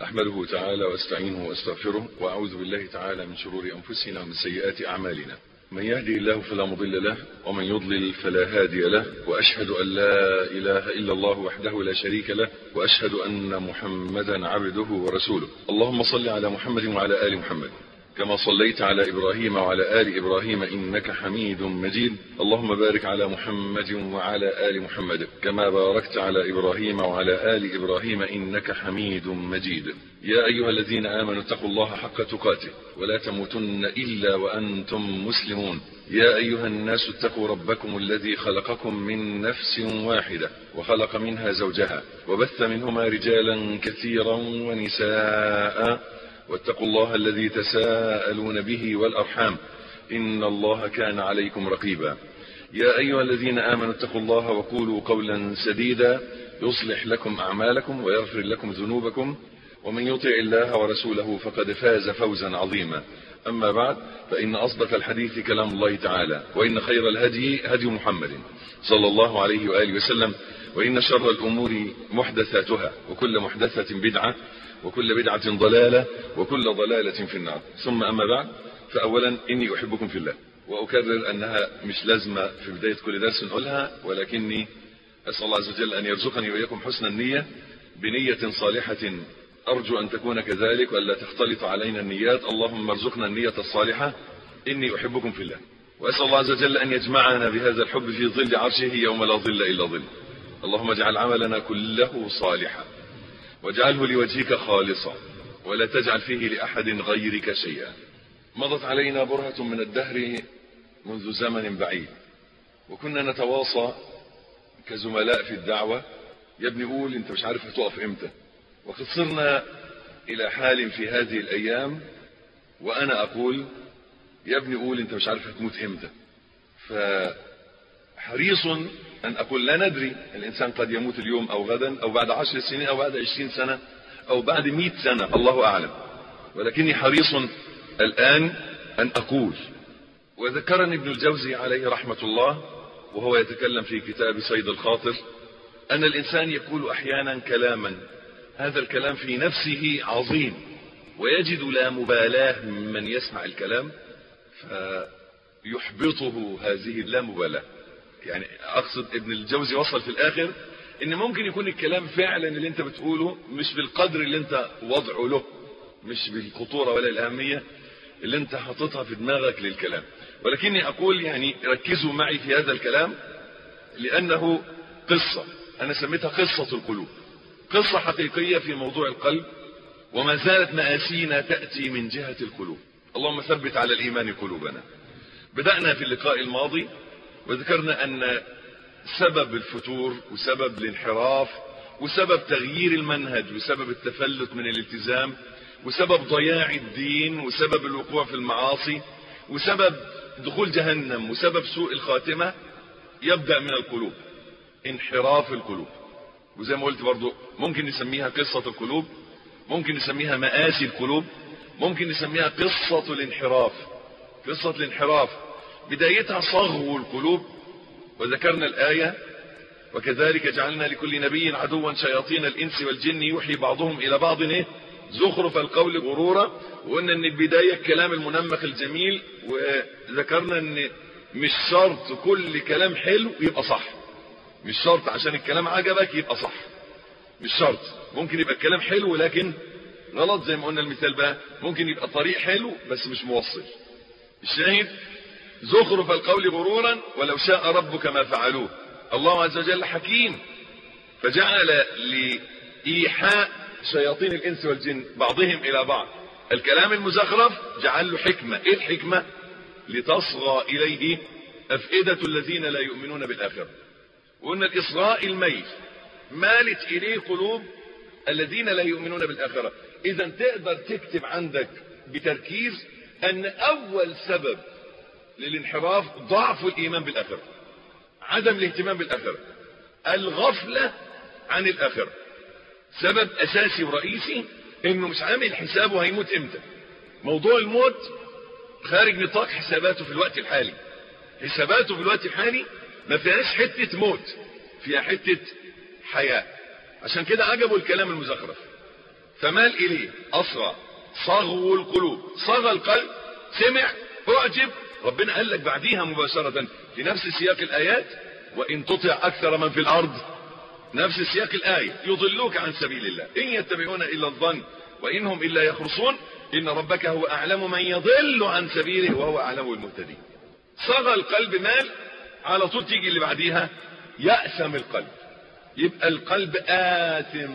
أحمده تعالى واستعينه واستغفره وأعوذ بالله تعالى من شرور أنفسنا ومن سيئات أعمالنا من يهدي الله فلا مضل له ومن يضلل فلا هادي له وأشهد أن لا إله إلا الله وحده لا شريك له وأشهد أن محمدا عبده ورسوله اللهم صل على محمد وعلى آل محمد كما صليت على إبراهيم وعلى آل إبراهيم إنك حميد مجيد اللهم بارك على محمد وعلى آل محمد كما باركت على إبراهيم وعلى آل إبراهيم إنك حميد مجيد يا أيها الذين آمنوا اتقوا الله حق تقاته ولا تموتن إلا وأنتم مسلمون يا أيها الناس اتقوا ربكم الذي خلقكم من نفس واحدة وخلق منها زوجها وبث منهما رجالا كثيرا ونساء واتقوا الله الذي تساءلون به والأرحام إن الله كان عليكم رقيبا يا أيها الذين آمنوا اتقوا الله وقولوا قولا سديدا يصلح لكم أعمالكم ويغفر لكم ذنوبكم ومن يطع الله ورسوله فقد فاز فوزا عظيما أما بعد فإن أصدق الحديث كلام الله تعالى وإن خير الهدي هدي محمد صلى الله عليه وآله وسلم وإن شر الأمور محدثاتها وكل محدثة بدعة وكل بدعة ضلالة وكل ضلالة في النار ثم أما بعد فأولا إني أحبكم في الله وأكرر أنها مش لازمة في بداية كل درس نقولها ولكني أسأل الله عز وجل أن يرزقني وإياكم حسن النية بنية صالحة أرجو أن تكون كذلك وألا تختلط علينا النيات اللهم ارزقنا النية الصالحة إني أحبكم في الله وأسأل الله عز وجل أن يجمعنا بهذا الحب في ظل عرشه يوم لا ظل إلا ظل اللهم اجعل عملنا كله صالحا واجعله لوجهك خالصا ولا تجعل فيه لأحد غيرك شيئا مضت علينا برهة من الدهر منذ زمن بعيد وكنا نتواصى كزملاء في الدعوة يا ابني قول انت مش عارف هتقف امتى وقد صرنا الى حال في هذه الايام وانا اقول يا ابني قول انت مش عارف هتموت امتى فحريص ان اقول لا ندري الانسان قد يموت اليوم او غدا او بعد عشر سنين او بعد عشرين سنة او بعد مئة سنة الله اعلم ولكني حريص الان ان اقول وذكرني ابن الجوزي عليه رحمة الله وهو يتكلم في كتاب صيد الخاطر ان الانسان يقول احيانا كلاما هذا الكلام في نفسه عظيم ويجد لا مبالاة من يسمع الكلام فيحبطه هذه اللامبالاة يعني اقصد ابن الجوزي وصل في الاخر ان ممكن يكون الكلام فعلا اللي انت بتقوله مش بالقدر اللي انت وضعه له مش بالخطورة ولا الاهمية اللي انت حاططها في دماغك للكلام ولكني اقول يعني ركزوا معي في هذا الكلام لانه قصة انا سميتها قصة القلوب قصة حقيقية في موضوع القلب وما زالت مآسينا تأتي من جهة القلوب اللهم ثبت على الإيمان قلوبنا بدأنا في اللقاء الماضي وذكرنا أن سبب الفتور وسبب الانحراف وسبب تغيير المنهج وسبب التفلت من الالتزام وسبب ضياع الدين وسبب الوقوع في المعاصي وسبب دخول جهنم وسبب سوء الخاتمة يبدأ من القلوب انحراف القلوب وزي ما قلت برضو ممكن نسميها قصة القلوب ممكن نسميها مآسي القلوب ممكن نسميها قصة الانحراف قصة الانحراف بدايتها صغو القلوب وذكرنا الآية وكذلك جعلنا لكل نبي عدوا شياطين الإنس والجن يوحي بعضهم إلى بعض إيه؟ زخرف القول غرورا وقلنا ان البداية الكلام المنمق الجميل وذكرنا ان مش شرط كل كلام حلو يبقى صح مش شرط عشان الكلام عجبك يبقى صح مش شرط ممكن يبقى الكلام حلو لكن غلط زي ما قلنا المثال بقى ممكن يبقى طريق حلو بس مش موصل الشاهد زخرف القول غرورا ولو شاء ربك ما فعلوه الله عز وجل حكيم فجعل لإيحاء شياطين الإنس والجن بعضهم إلى بعض الكلام المزخرف جعل له حكمة إيه الحكمة لتصغى إليه أفئدة الذين لا يؤمنون بالآخرة وقلنا الإصغاء الميل مالت إليه قلوب الذين لا يؤمنون بالآخرة إذا تقدر تكتب عندك بتركيز أن أول سبب للانحراف ضعف الإيمان بالآخرة عدم الاهتمام بالآخرة الغفلة عن الآخرة سبب أساسي ورئيسي إنه مش عامل حسابه هيموت إمتى موضوع الموت خارج نطاق حساباته في الوقت الحالي حساباته في الوقت الحالي ما فيهاش حتة موت فيها حتة حياة عشان كده عجبوا الكلام المزخرف فمال اليه اصغى صغو القلوب صغى القلب سمع اعجب ربنا قال لك بعديها مباشرة في نفس سياق الايات وان تطع اكثر من في الارض نفس سياق الايه يضلوك عن سبيل الله ان يتبعون الا الظن وانهم الا يخرصون ان ربك هو اعلم من يضل عن سبيله وهو اعلم المهتدين صغى القلب مال على طول تيجي اللي بعديها يأثم القلب يبقى القلب آثم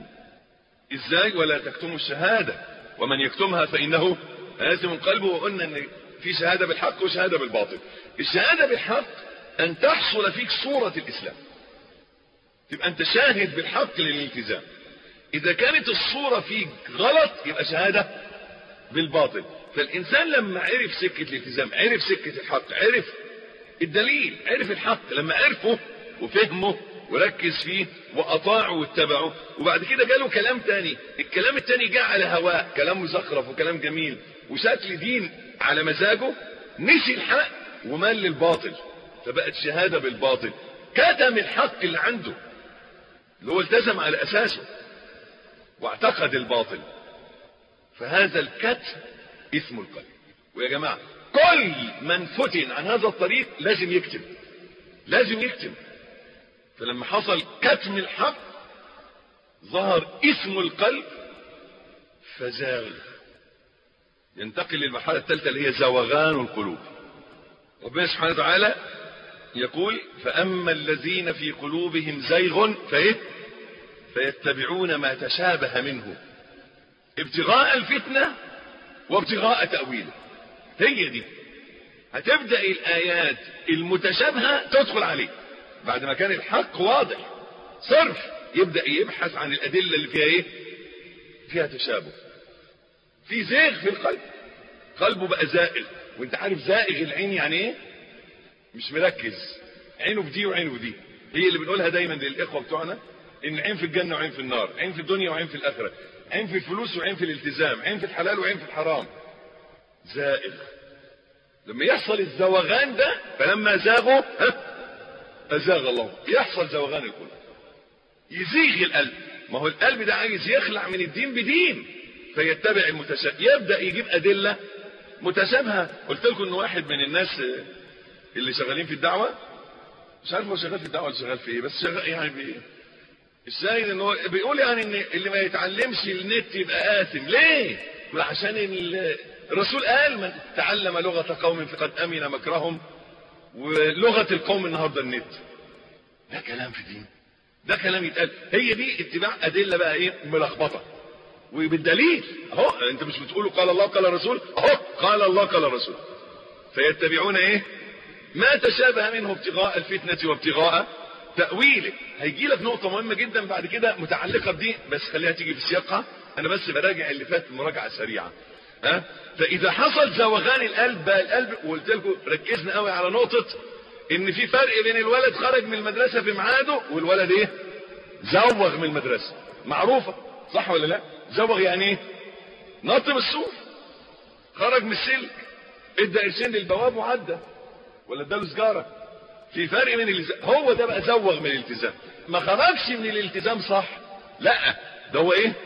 ازاي ولا تكتموا الشهادة ومن يكتمها فإنه آثم قلبه وقلنا ان في شهادة بالحق وشهادة بالباطل الشهادة بالحق ان تحصل فيك صورة الاسلام تبقى انت شاهد بالحق للالتزام اذا كانت الصورة فيك غلط يبقى شهادة بالباطل فالانسان لما عرف سكة الالتزام عرف سكة الحق عرف الدليل عرف الحق لما عرفه وفهمه وركز فيه واطاعه واتبعه وبعد كده جاله كلام تاني الكلام التاني جاء على هواء كلام مزخرف وكلام جميل وشكل دين على مزاجه نسي الحق ومال للباطل فبقت شهادة بالباطل كتم الحق اللي عنده اللي هو التزم على اساسه واعتقد الباطل فهذا الكتم اسم القلب ويا جماعة كل من فتن عن هذا الطريق لازم يكتب لازم يكتب فلما حصل كتم الحق ظهر اسم القلب فزاغ ينتقل للمرحلة الثالثة اللي هي زوغان القلوب ربنا سبحانه وتعالى يقول فأما الذين في قلوبهم زيغ فإيه فيتبعون ما تشابه منه ابتغاء الفتنة وابتغاء تأويله هي دي هتبدأ الآيات المتشابهة تدخل عليه بعد ما كان الحق واضح صرف يبدأ يبحث عن الأدلة اللي فيها ايه فيها تشابه في زيغ في القلب قلبه بقى زائل وانت عارف زائغ العين يعني ايه مش مركز عينه في دي وعينه في دي هي اللي بنقولها دايما للاخوه بتوعنا ان عين في الجنه وعين في النار عين في الدنيا وعين في الاخره عين في الفلوس وعين في الالتزام عين في الحلال وعين في الحرام زائغ لما يحصل الزوغان ده فلما زاغوا ها ازاغ الله يحصل زوغان القلوب يزيغ القلب ما هو القلب ده عايز يخلع من الدين بدين فيتبع المتشابه يبدا يجيب ادله متشابهه قلت لكم ان واحد من الناس اللي شغالين في الدعوه مش عارف هو شغال في الدعوه ولا شغال في ايه بس شغال يعني بي الشاهد ان هو بيقول يعني ان اللي ما يتعلمش النت يبقى آثم ليه؟ عشان الرسول قال من تعلم لغة قوم فقد أمن مكرهم ولغة القوم النهاردة النت ده كلام في دين ده كلام يتقال هي دي اتباع أدلة بقى ايه ملخبطة وبالدليل اهو انت مش بتقولوا قال الله قال الرسول اهو قال الله قال الرسول فيتبعون ايه ما تشابه منه ابتغاء الفتنة وابتغاء تأويله هيجي لك نقطة مهمة جدا بعد كده متعلقة بدي بس خليها تيجي في سياقها انا بس براجع اللي فات مراجعة سريعة ها فاذا حصل زوغان القلب بقى القلب وقلت لكم ركزنا قوي على نقطة ان في فرق بين الولد خرج من المدرسة في ميعاده والولد ايه زوغ من المدرسة معروفة صح ولا لا زوغ يعني ايه نط من السور خرج من السلك ادى قرشين للبواب وعدى ولا اداله سجاره في فرق من الالتزام هو ده بقى زوغ من الالتزام ما خرجش من الالتزام صح لا ده هو ايه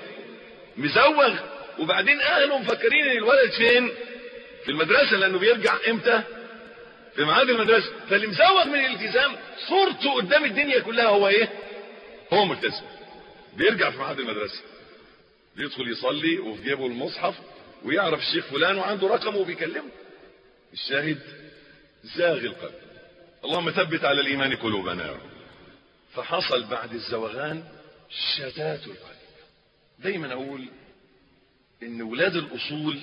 مزوغ وبعدين اهله مفكرين ان الولد فين في المدرسه لانه بيرجع امتى في ميعاد المدرسه فاللي مزوغ من الالتزام صورته قدام الدنيا كلها هو ايه هو ملتزم بيرجع في ميعاد المدرسه بيدخل يصلي وفي جيبه المصحف ويعرف الشيخ فلان وعنده رقمه وبيكلمه الشاهد زاغ القلب اللهم ثبت على الايمان قلوبنا يا رب فحصل بعد الزوغان شتات القلب دايما اقول ان ولاد الاصول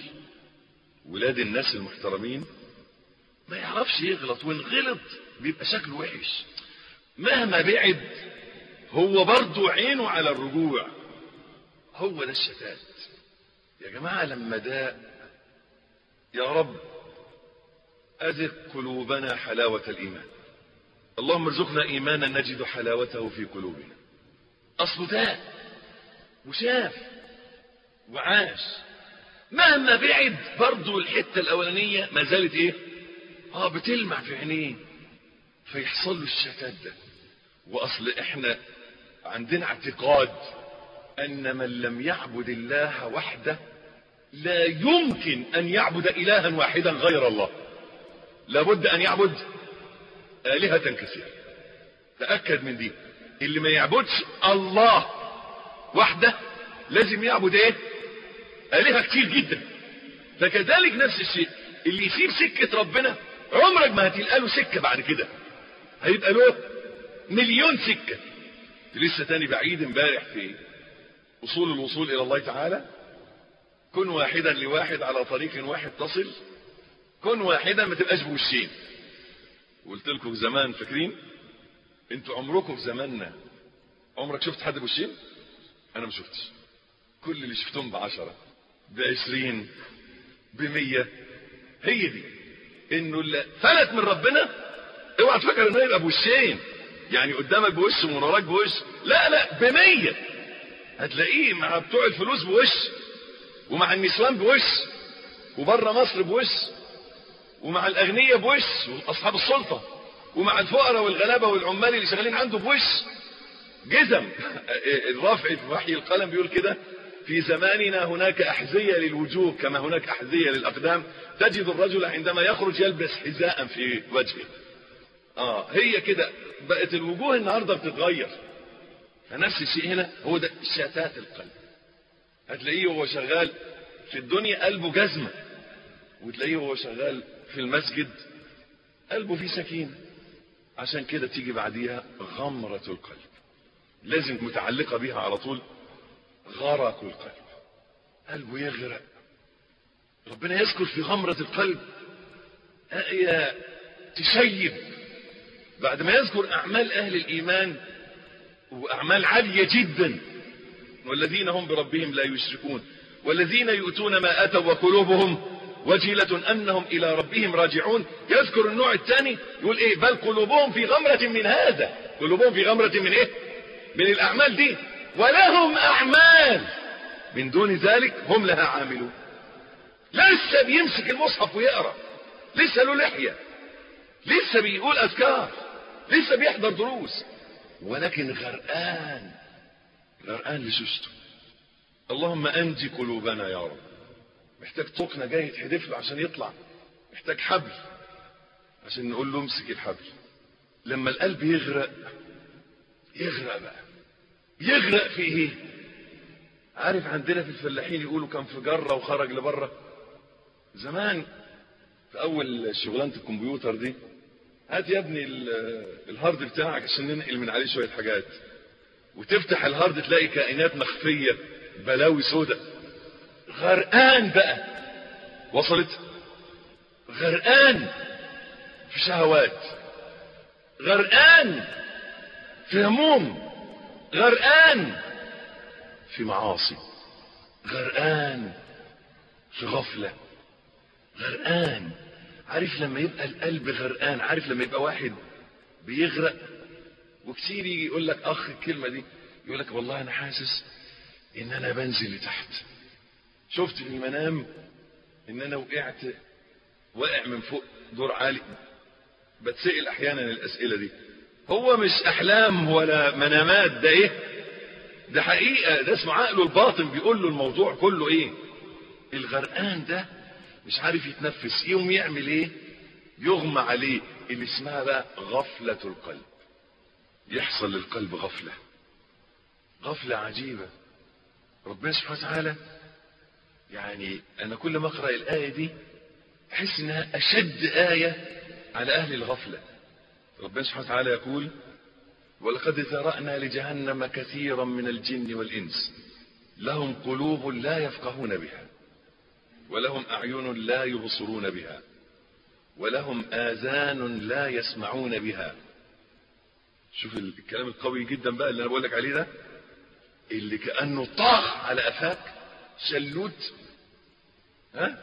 ولاد الناس المحترمين ما يعرفش يغلط وان غلط بيبقى شكله وحش مهما بعد هو برضه عينه على الرجوع هو ده الشتات يا جماعة لما ده يا رب أذق قلوبنا حلاوة الإيمان اللهم ارزقنا إيمانا نجد حلاوته في قلوبنا أصل ده وشاف وعاش مهما بعد برضه الحتة الأولانية ما زالت إيه آه بتلمع في عينيه فيحصل له الشتات ده وأصل إحنا عندنا اعتقاد أن من لم يعبد الله وحده لا يمكن أن يعبد إلها واحدا غير الله لابد أن يعبد آلهة كثيرة تأكد من دي اللي ما يعبدش الله وحده لازم يعبد ايه آلهة كتير جدا فكذلك نفس الشيء اللي يسيب سكة ربنا عمرك ما هتلقى له سكة بعد كده هيبقى له مليون سكة لسه تاني بعيد امبارح في اصول الوصول الى الله تعالى كن واحدا لواحد على طريق واحد تصل كن واحدا ما تبقاش بوشين قلت لكم زمان فاكرين انتوا عمركم في زماننا عمرك شفت حد بوشين انا ما شفتش كل اللي شفتهم بعشرة بعشرين بمية هي دي انه اللي فلت من ربنا اوعى تفكر انه يبقى بوشين يعني قدامك بوش ومن وراك بوش لا لا بمية هتلاقيه مع بتوع الفلوس بوش ومع النسوان بوش وبره مصر بوش ومع الاغنياء بوش واصحاب السلطة ومع الفقراء والغلابة والعمال اللي شغالين عنده بوش جزم الرافع في وحي القلم بيقول كده في زماننا هناك أحذية للوجوه كما هناك أحذية للأقدام تجد الرجل عندما يخرج يلبس حذاء في وجهه آه هي كده بقت الوجوه النهاردة بتتغير فنفس الشيء هنا هو ده شتات القلب هتلاقيه وهو شغال في الدنيا قلبه جزمة وتلاقيه وهو شغال في المسجد قلبه فيه سكينة عشان كده تيجي بعديها غمرة القلب لازم متعلقة بيها على طول غرق القلب قلبه يغرق ربنا يذكر في غمرة القلب آية تشيب بعد ما يذكر أعمال أهل الإيمان وأعمال عالية جدا والذين هم بربهم لا يشركون والذين يؤتون ما أتوا وقلوبهم وجلة أنهم إلى ربهم راجعون يذكر النوع الثاني يقول إيه بل قلوبهم في غمرة من هذا قلوبهم في غمرة من إيه من الأعمال دي ولهم أعمال من دون ذلك هم لها عاملون لسه بيمسك المصحف ويقرأ لسه له لحية لسه بيقول أذكار لسه بيحضر دروس ولكن غرقان غرقان لسوسته اللهم أنجي قلوبنا يا رب محتاج طقنا جاي يتحدف له عشان يطلع محتاج حبل عشان نقول له امسك الحبل لما القلب يغرق يغرق بقى يغرق في ايه عارف عندنا في الفلاحين يقولوا كان في جره وخرج لبره زمان في اول شغلانه الكمبيوتر دي هات يا ابني الهارد بتاعك عشان ننقل من عليه شويه حاجات وتفتح الهارد تلاقي كائنات مخفيه بلاوي سودة غرقان بقى وصلت غرقان في شهوات غرقان في هموم غرقان في معاصي غرقان في غفلة غرقان عارف لما يبقى القلب غرقان عارف لما يبقى واحد بيغرق وكتير يجي يقول لك اخ الكلمة دي يقول لك والله انا حاسس ان انا بنزل لتحت شفت في المنام ان انا وقعت واقع من فوق دور عالي بتسأل احيانا الاسئلة دي هو مش احلام ولا منامات ده ايه ده حقيقة ده اسمه عقله الباطن بيقول له الموضوع كله ايه الغرقان ده مش عارف يتنفس يوم يعمل ايه يغمى عليه اللي اسمها بقى غفلة القلب يحصل للقلب غفلة غفلة عجيبة ربنا سبحانه وتعالى يعني انا كل ما اقرا الايه دي احس انها اشد ايه على اهل الغفله ربنا سبحانه وتعالى يقول ولقد ذرانا لجهنم كثيرا من الجن والانس لهم قلوب لا يفقهون بها ولهم اعين لا يبصرون بها ولهم اذان لا يسمعون بها شوف الكلام القوي جدا بقى اللي انا بقول لك عليه ده اللي كانه طاح على قفاك شلوت ها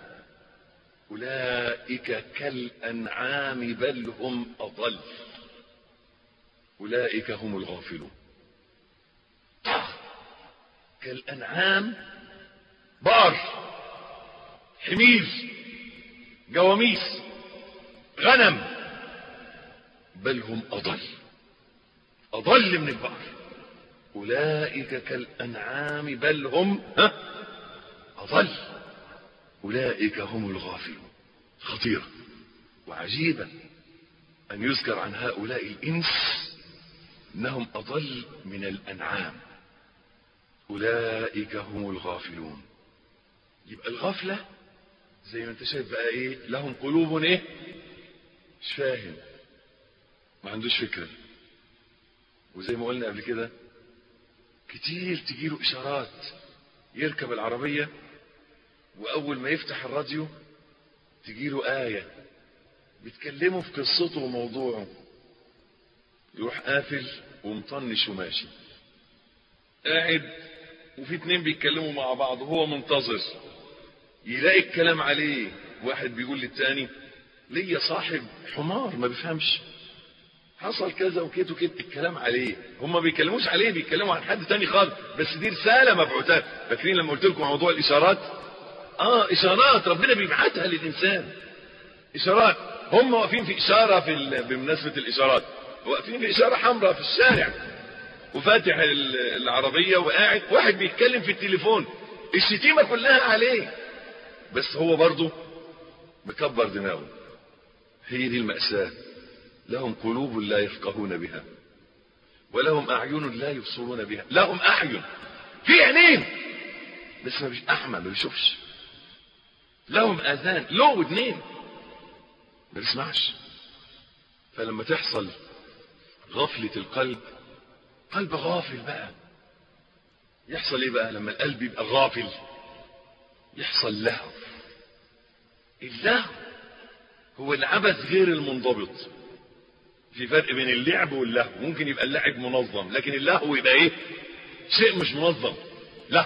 اولئك كالانعام بل هم اضل اولئك هم الغافلون طاح كالانعام بار حمير جواميس غنم بل هم اضل اضل من البقر أولئك كالأنعام بل هم ها أضل أولئك هم الغافلون خطيرة وعجيبة أن يذكر عن هؤلاء الإنس أنهم أضل من الأنعام أولئك هم الغافلون يبقى الغفلة زي ما انت شايف بقى ايه لهم قلوب ايه مش فاهم ما عندوش فكرة وزي ما قلنا قبل كده كتير تجيله اشارات يركب العربية واول ما يفتح الراديو تجيله آية بتكلمه في قصته وموضوعه يروح قافل ومطنش وماشي قاعد وفي اتنين بيتكلموا مع بعض وهو منتظر يلاقي الكلام عليه واحد بيقول للتاني ليا صاحب حمار ما بيفهمش حصل كذا وكده وكده الكلام عليه هم ما بيتكلموش عليه بيتكلموا عن حد تاني خالص بس دي رساله مبعوثات فاكرين لما قلت لكم موضوع الاشارات اه اشارات ربنا بيبعتها للانسان اشارات هم واقفين في اشاره في ال... بمناسبه الاشارات واقفين في اشاره حمراء في الشارع وفاتح العربيه وقاعد واحد بيتكلم في التليفون الشتيمه كلها عليه بس هو برضه مكبر دماغه هي دي المأساة لهم قلوب لا يفقهون بها ولهم أعين لا يبصرون بها لهم أعين في عينين بس ما بيش أحمى ما بيشوفش لهم آذان له ودنين ما بيسمعش فلما تحصل غفلة القلب قلب غافل بقى يحصل ايه بقى لما القلب يبقى غافل يحصل لهو اللهو هو العبث غير المنضبط في فرق بين اللعب واللهو ممكن يبقى اللعب منظم لكن اللهو يبقى ايه شيء مش منظم لا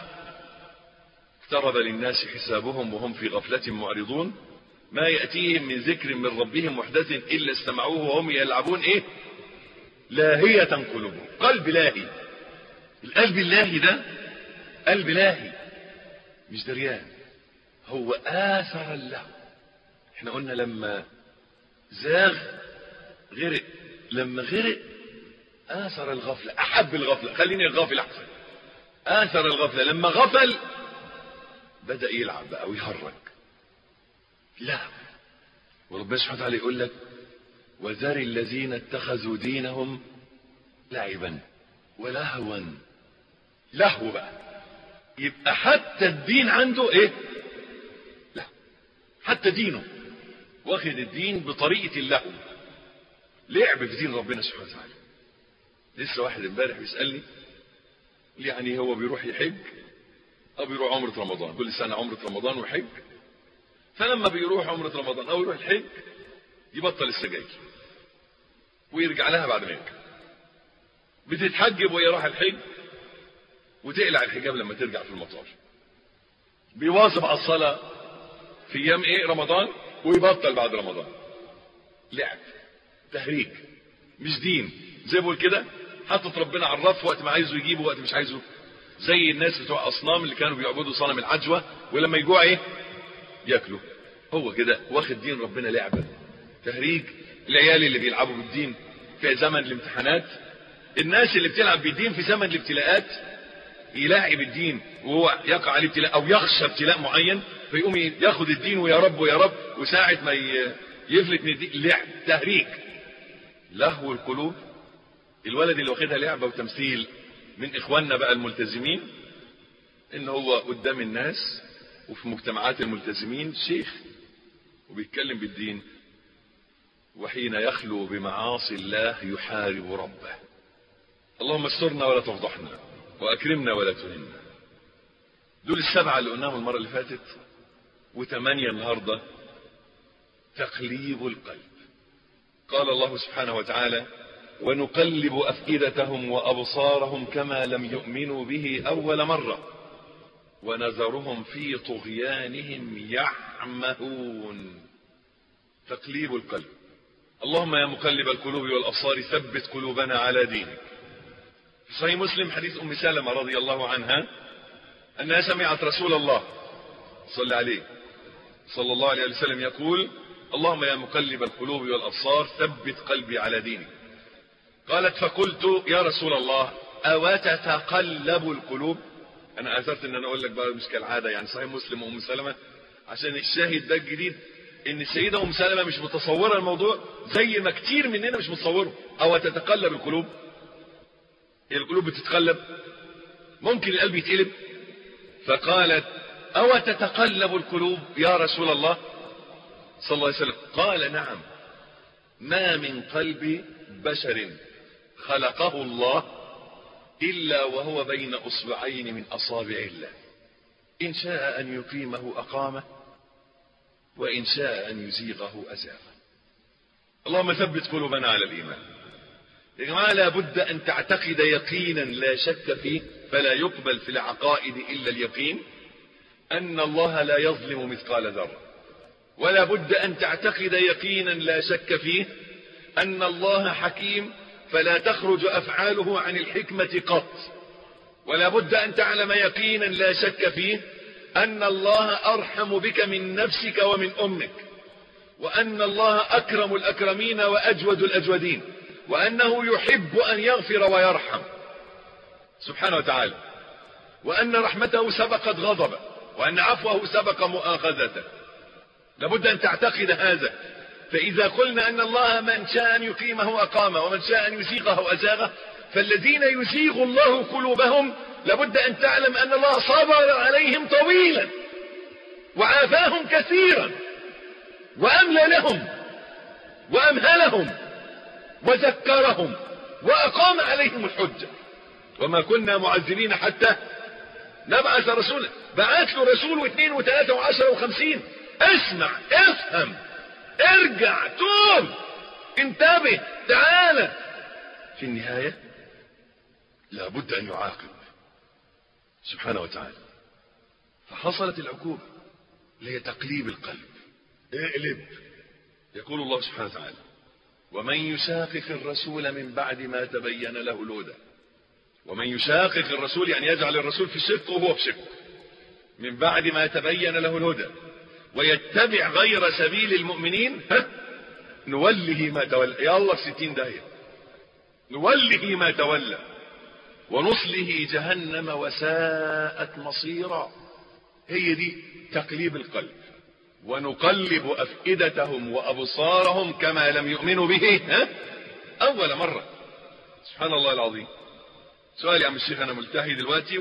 اقترب للناس حسابهم وهم في غفلة معرضون ما يأتيهم من ذكر من ربهم محدث إلا استمعوه وهم يلعبون ايه لاهية قلوبهم قلب لاهي القلب اللاهي ده قلب لاهي مش دريان هو آثر اللهو احنا قلنا لما زاغ غرق لما غرق آثر الغفلة أحب الغفلة خليني الغافل أحسن آثر الغفلة لما غفل بدأ يلعب بقى ويهرج لا وربنا سبحانه وتعالى يقول لك وذر الذين اتخذوا دينهم لعبا ولهوا لهو بقى يبقى حتى الدين عنده ايه لا حتى دينه واخد الدين بطريقة اللهو لعب في دين ربنا سبحانه وتعالى لسه واحد امبارح بيسألني يعني هو بيروح يحج او بيروح عمرة رمضان كل سنة عمرة رمضان ويحج فلما بيروح عمرة رمضان او يروح الحج يبطل السجاير ويرجع لها بعد ما يرجع بتتحجب وهي راح الحج وتقلع الحجاب لما ترجع في المطار بيواظب على الصلاة في ايام ايه رمضان ويبطل بعد رمضان لعب تهريج مش دين زي بقول كده حاطط ربنا على الرف وقت ما عايزه يجيبه وقت مش عايزه زي الناس بتوع اصنام اللي كانوا بيعبدوا صنم العجوة ولما يجوع ايه ياكلوا هو كده واخد دين ربنا لعبة تهريج العيال اللي بيلعبوا بالدين في زمن الامتحانات الناس اللي بتلعب بالدين في زمن الابتلاءات يلاعب الدين وهو يقع عليه ابتلاء او يخشى ابتلاء معين فيقوم ياخد الدين ويا رب ويا رب وساعة ما يفلت من الدين لعب تهريج لهو القلوب الولد اللي واخدها لعبة وتمثيل من اخواننا بقى الملتزمين ان هو قدام الناس وفي مجتمعات الملتزمين شيخ وبيتكلم بالدين وحين يخلو بمعاصي الله يحارب ربه اللهم استرنا ولا تفضحنا واكرمنا ولا تهنا دول السبعة اللي قلناهم المرة اللي فاتت وثمانية النهاردة تقليب القلب قال الله سبحانه وتعالى ونقلب أفئدتهم وأبصارهم كما لم يؤمنوا به أول مرة ونذرهم في طغيانهم يعمهون تقليب القلب اللهم يا مقلب القلوب والأبصار ثبت قلوبنا على دينك في صحيح مسلم حديث أم سلمة رضي الله عنها أنها سمعت رسول الله صلى عليه صلى الله عليه وسلم يقول اللهم يا مقلب القلوب والأبصار ثبت قلبي على دينك قالت فقلت يا رسول الله أو تتقلب القلوب أنا أثرت إن أنا أقول لك بقى مش كالعادة يعني صحيح مسلم وأم سلمة عشان الشاهد ده الجديد إن السيدة أم سلمة مش متصورة الموضوع زي ما كتير مننا مش متصوره أو تتقلب القلوب القلوب بتتقلب ممكن القلب يتقلب فقالت أو تتقلب القلوب يا رسول الله صلى الله عليه وسلم قال نعم ما من قلب بشر خلقه الله إلا وهو بين أصبعين من أصابع الله إن شاء أن يقيمه أقامه وإن شاء أن يزيغه أزاغه اللهم ثبت قلوبنا على الإيمان يا جماعة لابد أن تعتقد يقينا لا شك فيه فلا يقبل في العقائد إلا اليقين أن الله لا يظلم مثقال ذرة ولا بد أن تعتقد يقينا لا شك فيه أن الله حكيم فلا تخرج أفعاله عن الحكمة قط ولا بد أن تعلم يقينا لا شك فيه أن الله أرحم بك من نفسك ومن أمك وأن الله أكرم الأكرمين وأجود الأجودين وأنه يحب أن يغفر ويرحم سبحانه وتعالى وأن رحمته سبقت غضبه وأن عفوه سبق مؤاخذته لابد أن تعتقد هذا فإذا قلنا أن الله من شاء أن يقيمه أقامه ومن شاء أن يزيغه أزاغه فالذين يزيغ الله قلوبهم لابد أن تعلم أن الله صبر عليهم طويلا وعافاهم كثيرا وأملى لهم وأمهلهم وذكرهم وأقام عليهم الحجة وما كنا معذبين حتى نبعث رسولا بعث له رسول واثنين وثلاثة وعشرة وخمسين اسمع افهم ارجع توب انتبه تعالى في النهاية لابد ان يعاقب سبحانه وتعالى فحصلت العقوبة اللي هي تقليب القلب اقلب يقول الله سبحانه وتعالى ومن يشاقق الرسول من بعد ما تبين له الهدى ومن يشاقق الرسول يعني يجعل الرسول في شق وهو في شق من بعد ما تبين له الهدى ويتبع غير سبيل المؤمنين ها نوله ما تولى يا الله في ستين داهية نوله ما تولى ونصله جهنم وساءت مصيرا هي دي تقليب القلب ونقلب أفئدتهم وأبصارهم كما لم يؤمنوا به ها أول مرة سبحان الله العظيم سؤال يا عم الشيخ أنا ملتحي دلوقتي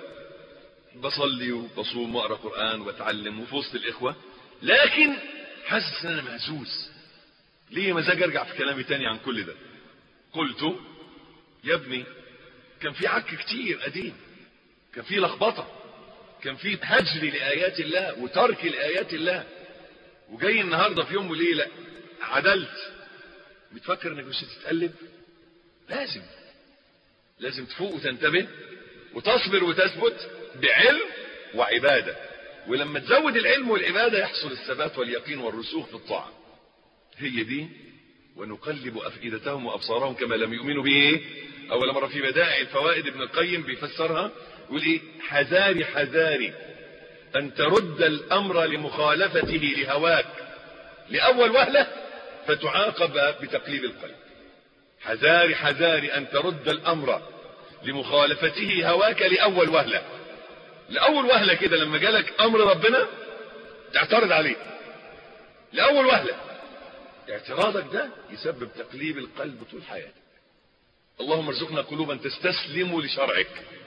وبصلي وبصوم وأقرأ قرآن وأتعلم وفي وسط الإخوة لكن حاسس إن أنا مهزوز ليه مزاج أرجع في كلامي تاني عن كل ده قلت يا ابني كان في عك كتير قديم كان في لخبطة كان في هجر لآيات الله وترك لآيات الله وجاي النهاردة في يوم وليلة عدلت بتفكر انك مش هتتقلب لازم لازم تفوق وتنتبه وتصبر وتثبت بعلم وعبادة ولما تزود العلم والعبادة يحصل الثبات واليقين والرسوخ في الطاعة هي دي ونقلب أفئدتهم وأبصارهم كما لم يؤمنوا به أول مرة في بدائع الفوائد ابن القيم بيفسرها يقول إيه حذاري حذاري أن ترد الأمر لمخالفته لهواك لأول وهلة فتعاقب بتقليب القلب حذاري حذاري أن ترد الأمر لمخالفته هواك لأول وهلة لأول وهلة كده لما جالك أمر ربنا تعترض عليه لأول وهلة اعتراضك ده يسبب تقليب القلب طول حياتك اللهم ارزقنا قلوبا تستسلم لشرعك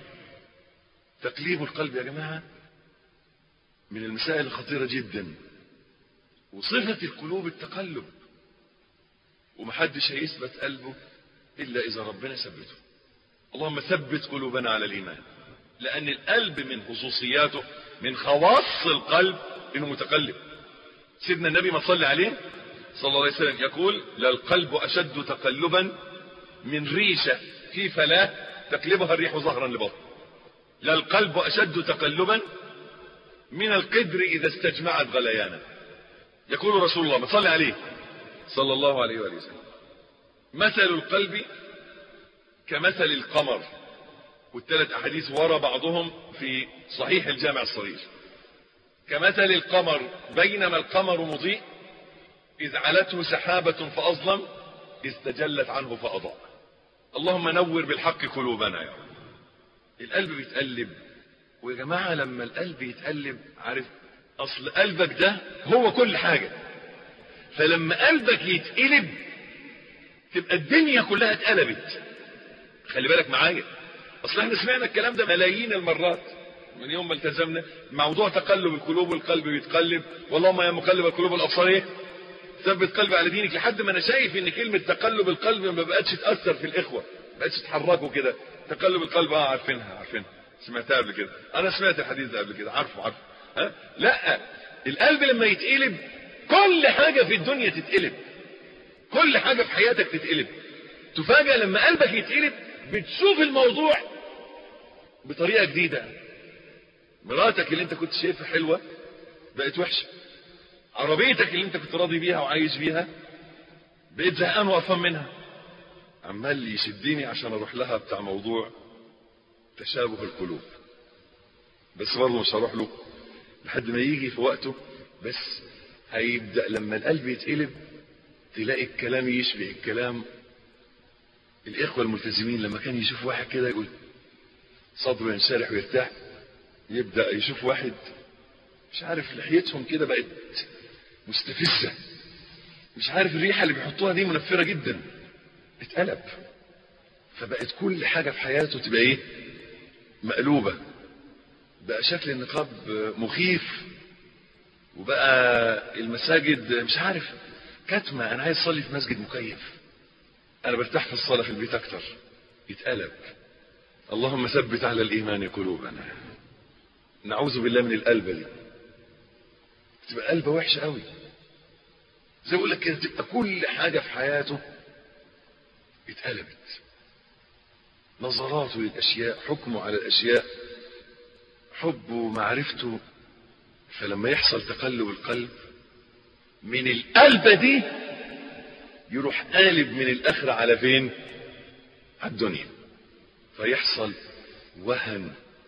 تقليب القلب يا جماعة من المسائل الخطيرة جدا وصفة القلوب التقلب ومحدش هيثبت قلبه إلا إذا ربنا ثبته اللهم ثبت قلوبنا على الإيمان لأن القلب من خصوصياته من خواص القلب إنه متقلب سيدنا النبي ما صلى عليه صلى الله عليه وسلم يقول للقلب أشد تقلبا من ريشة في فلاة تقلبها الريح ظهرا لبطن للقلب أشد تقلبا من القدر إذا استجمعت غليانا يقول رسول الله ما صلى عليه صلى الله عليه وآله وسلم مثل القلب كمثل القمر والثلاث أحاديث ورا بعضهم في صحيح الجامع الصغير كمثل القمر بينما القمر مضيء إذ علته سحابة فأظلم إذ تجلت عنه فأضاء اللهم نور بالحق قلوبنا يا رب القلب بيتقلب ويا جماعة لما القلب يتقلب عارف اصل قلبك ده هو كل حاجة فلما قلبك يتقلب تبقى الدنيا كلها اتقلبت خلي بالك معايا اصل احنا سمعنا الكلام ده ملايين المرات من يوم ما التزمنا موضوع تقلب القلوب والقلب بيتقلب واللهم يا مقلب القلوب الابصار ايه ثبت قلبي على دينك لحد ما انا شايف ان كلمه تقلب القلب ما بقتش تاثر في الاخوه ما بقتش تحركوا كده تقلب القلب اه عارفينها عارفينها سمعتها قبل كده انا سمعت الحديث ده قبل كده عارفه عارفه ها لا القلب لما يتقلب كل حاجه في الدنيا تتقلب كل حاجه في حياتك تتقلب تفاجأ لما قلبك يتقلب بتشوف الموضوع بطريقه جديده مراتك اللي انت كنت شايفها حلوه بقت وحشه عربيتك اللي انت كنت راضي بيها وعايش بيها بقيت زهقان وقرفان منها عمال يشدني عشان اروح لها بتاع موضوع تشابه القلوب بس برضه مش هروح له لحد ما يجي في وقته بس هيبدا لما القلب يتقلب تلاقي الكلام يشبه الكلام الاخوه الملتزمين لما كان يشوف واحد كده يقول صدره ينشرح ويرتاح يبدا يشوف واحد مش عارف لحيتهم كده بقت مستفزه مش عارف الريحه اللي بيحطوها دي منفره جدا اتقلب فبقت كل حاجه في حياته تبقى ايه مقلوبه بقى شكل النقاب مخيف وبقى المساجد مش عارف كتمه انا عايز اصلي في مسجد مكيف انا برتاح في الصلاه في البيت اكتر يتقلب اللهم ثبت على الايمان قلوبنا نعوذ بالله من القلبه دي تبقى قلبه وحشه قوي زي بقول لك كده تبقى كل حاجه في حياته اتقلبت نظراته للاشياء حكمه على الاشياء حبه ومعرفته فلما يحصل تقلب القلب من القلبه دي يروح قالب من الاخره على فين على الدنيا فيحصل وهن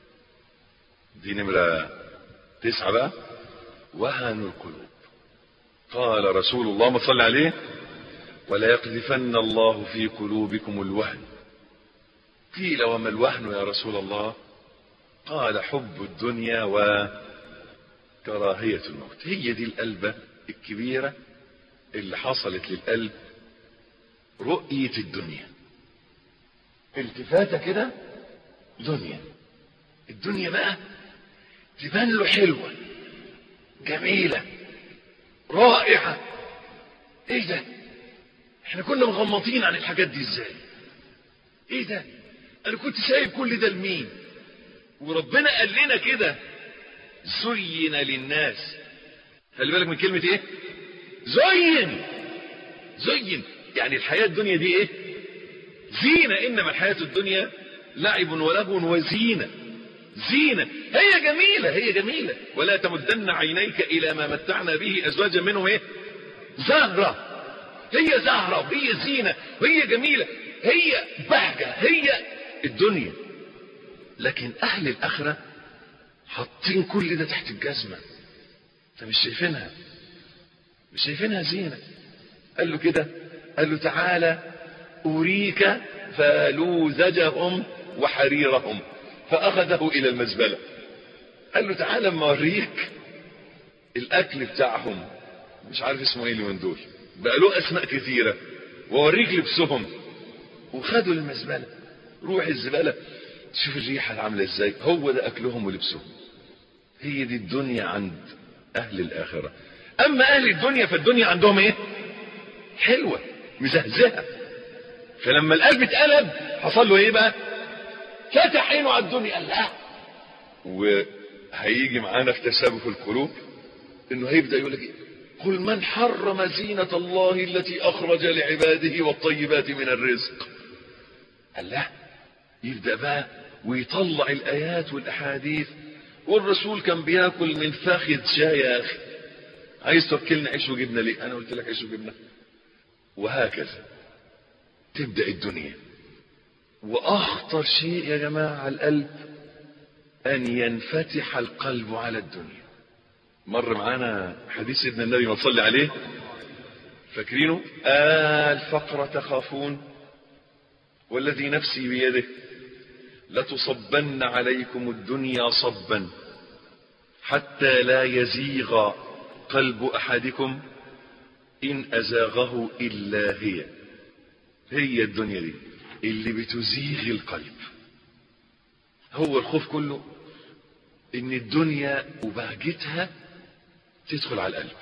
دي نمرة تسعة بقى وهن القلوب قال رسول الله ما صلى عليه ولا يقذفن الله في قلوبكم الوهن قيل وما الوهن يا رسول الله قال حب الدنيا وكراهية الموت هي دي القلبة الكبيرة اللي حصلت للقلب رؤية الدنيا التفاتة كده دنيا الدنيا بقى تبان له حلوة جميلة رائعة ايه ده احنا كنا مغمضين عن الحاجات دي ازاي ايه ده انا كنت سايب كل ده لمين وربنا قال لنا كده زين للناس خلي بالك من كلمة ايه زين زين يعني الحياة الدنيا دي ايه زينة انما الحياة الدنيا لعب ولهو وزينة زينة هي جميلة هي جميلة ولا تمدن عينيك الى ما متعنا به ازواجا منهم ايه زهرة هي زهرة وهي زينة وهي جميلة هي بهجة هي الدنيا لكن اهل الاخرة حاطين كل ده تحت الجزمة انت مش شايفينها مش شايفينها زينة قال له كده قال له تعالى أريك فلوزجهم وحريرهم فأخذه إلى المزبلة قال له تعالى اما اوريك الأكل بتاعهم مش عارف اسمه ايه اللي من دول بقى له أسماء كثيرة وأوريك لبسهم وخدوا المزبلة روح الزبالة تشوف الريحة اللي عاملة ازاي هو ده أكلهم ولبسهم هي دي الدنيا عند أهل الآخرة أما أهل الدنيا فالدنيا عندهم ايه حلوة مزهزهة فلما القلب اتقلب حصل له ايه بقى فتح عينه على الدنيا قال لا وهيجي معانا في تشابه القلوب انه هيبدا يقول لك ايه قل من حرم زينة الله التي اخرج لعباده والطيبات من الرزق قال لا يبدا بقى ويطلع الايات والاحاديث والرسول كان بياكل من فخذ شاي يا اخي عايز توكلنا عيش وجبنه ليه انا قلت لك عيش وجبنه وهكذا تبدأ الدنيا وأخطر شيء يا جماعة على القلب أن ينفتح القلب على الدنيا مر معانا حديث سيدنا النبي ما صلي عليه فاكرينه آه الفقر تخافون والذي نفسي بيده لتصبن عليكم الدنيا صبا حتى لا يزيغ قلب احدكم ان ازاغه الا هي هي الدنيا دي اللي بتزيغ القلب هو الخوف كله ان الدنيا وبهجتها تدخل على القلب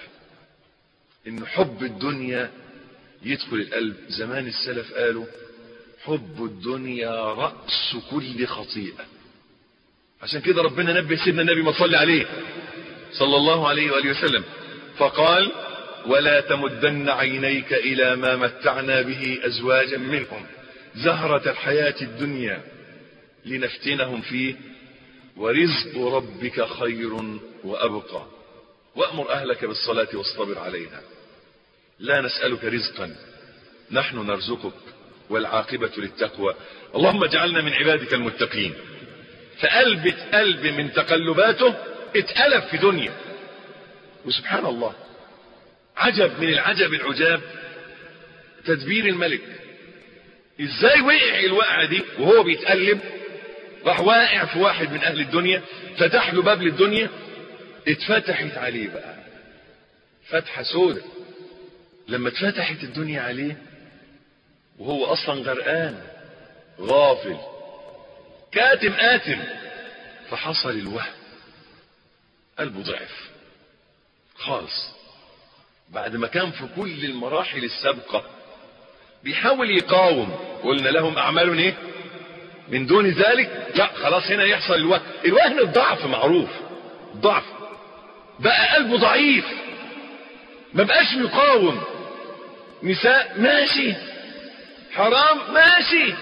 ان حب الدنيا يدخل القلب زمان السلف قالوا حب الدنيا رأس كل خطيئة عشان كده ربنا نبه سيدنا النبي ما تصلي عليه صلى الله عليه وآله وسلم فقال ولا تمدن عينيك إلى ما متعنا به أزواجا منهم زهرة الحياة الدنيا لنفتنهم فيه ورزق ربك خير وأبقى وأمر أهلك بالصلاة واصطبر عليها لا نسألك رزقا نحن نرزقك والعاقبة للتقوى اللهم اجعلنا من عبادك المتقين فقلب قلب من تقلباته اتقلب في دنيا وسبحان الله عجب من العجب العجاب تدبير الملك ازاي وقع الوقعة دي وهو بيتقلب راح واقع في واحد من اهل الدنيا فتح له باب للدنيا اتفتحت عليه بقى فتحة سودة لما اتفتحت الدنيا عليه وهو اصلا غرقان غافل كاتم آتم فحصل الوهم قلبه ضعف خالص بعد ما كان في كل المراحل السابقة بيحاول يقاوم قلنا لهم أعمال ايه من دون ذلك لا خلاص هنا يحصل الوهن الوهن الضعف معروف ضعف بقى قلبه ضعيف ما بقاش يقاوم نساء ماشي حرام ماشي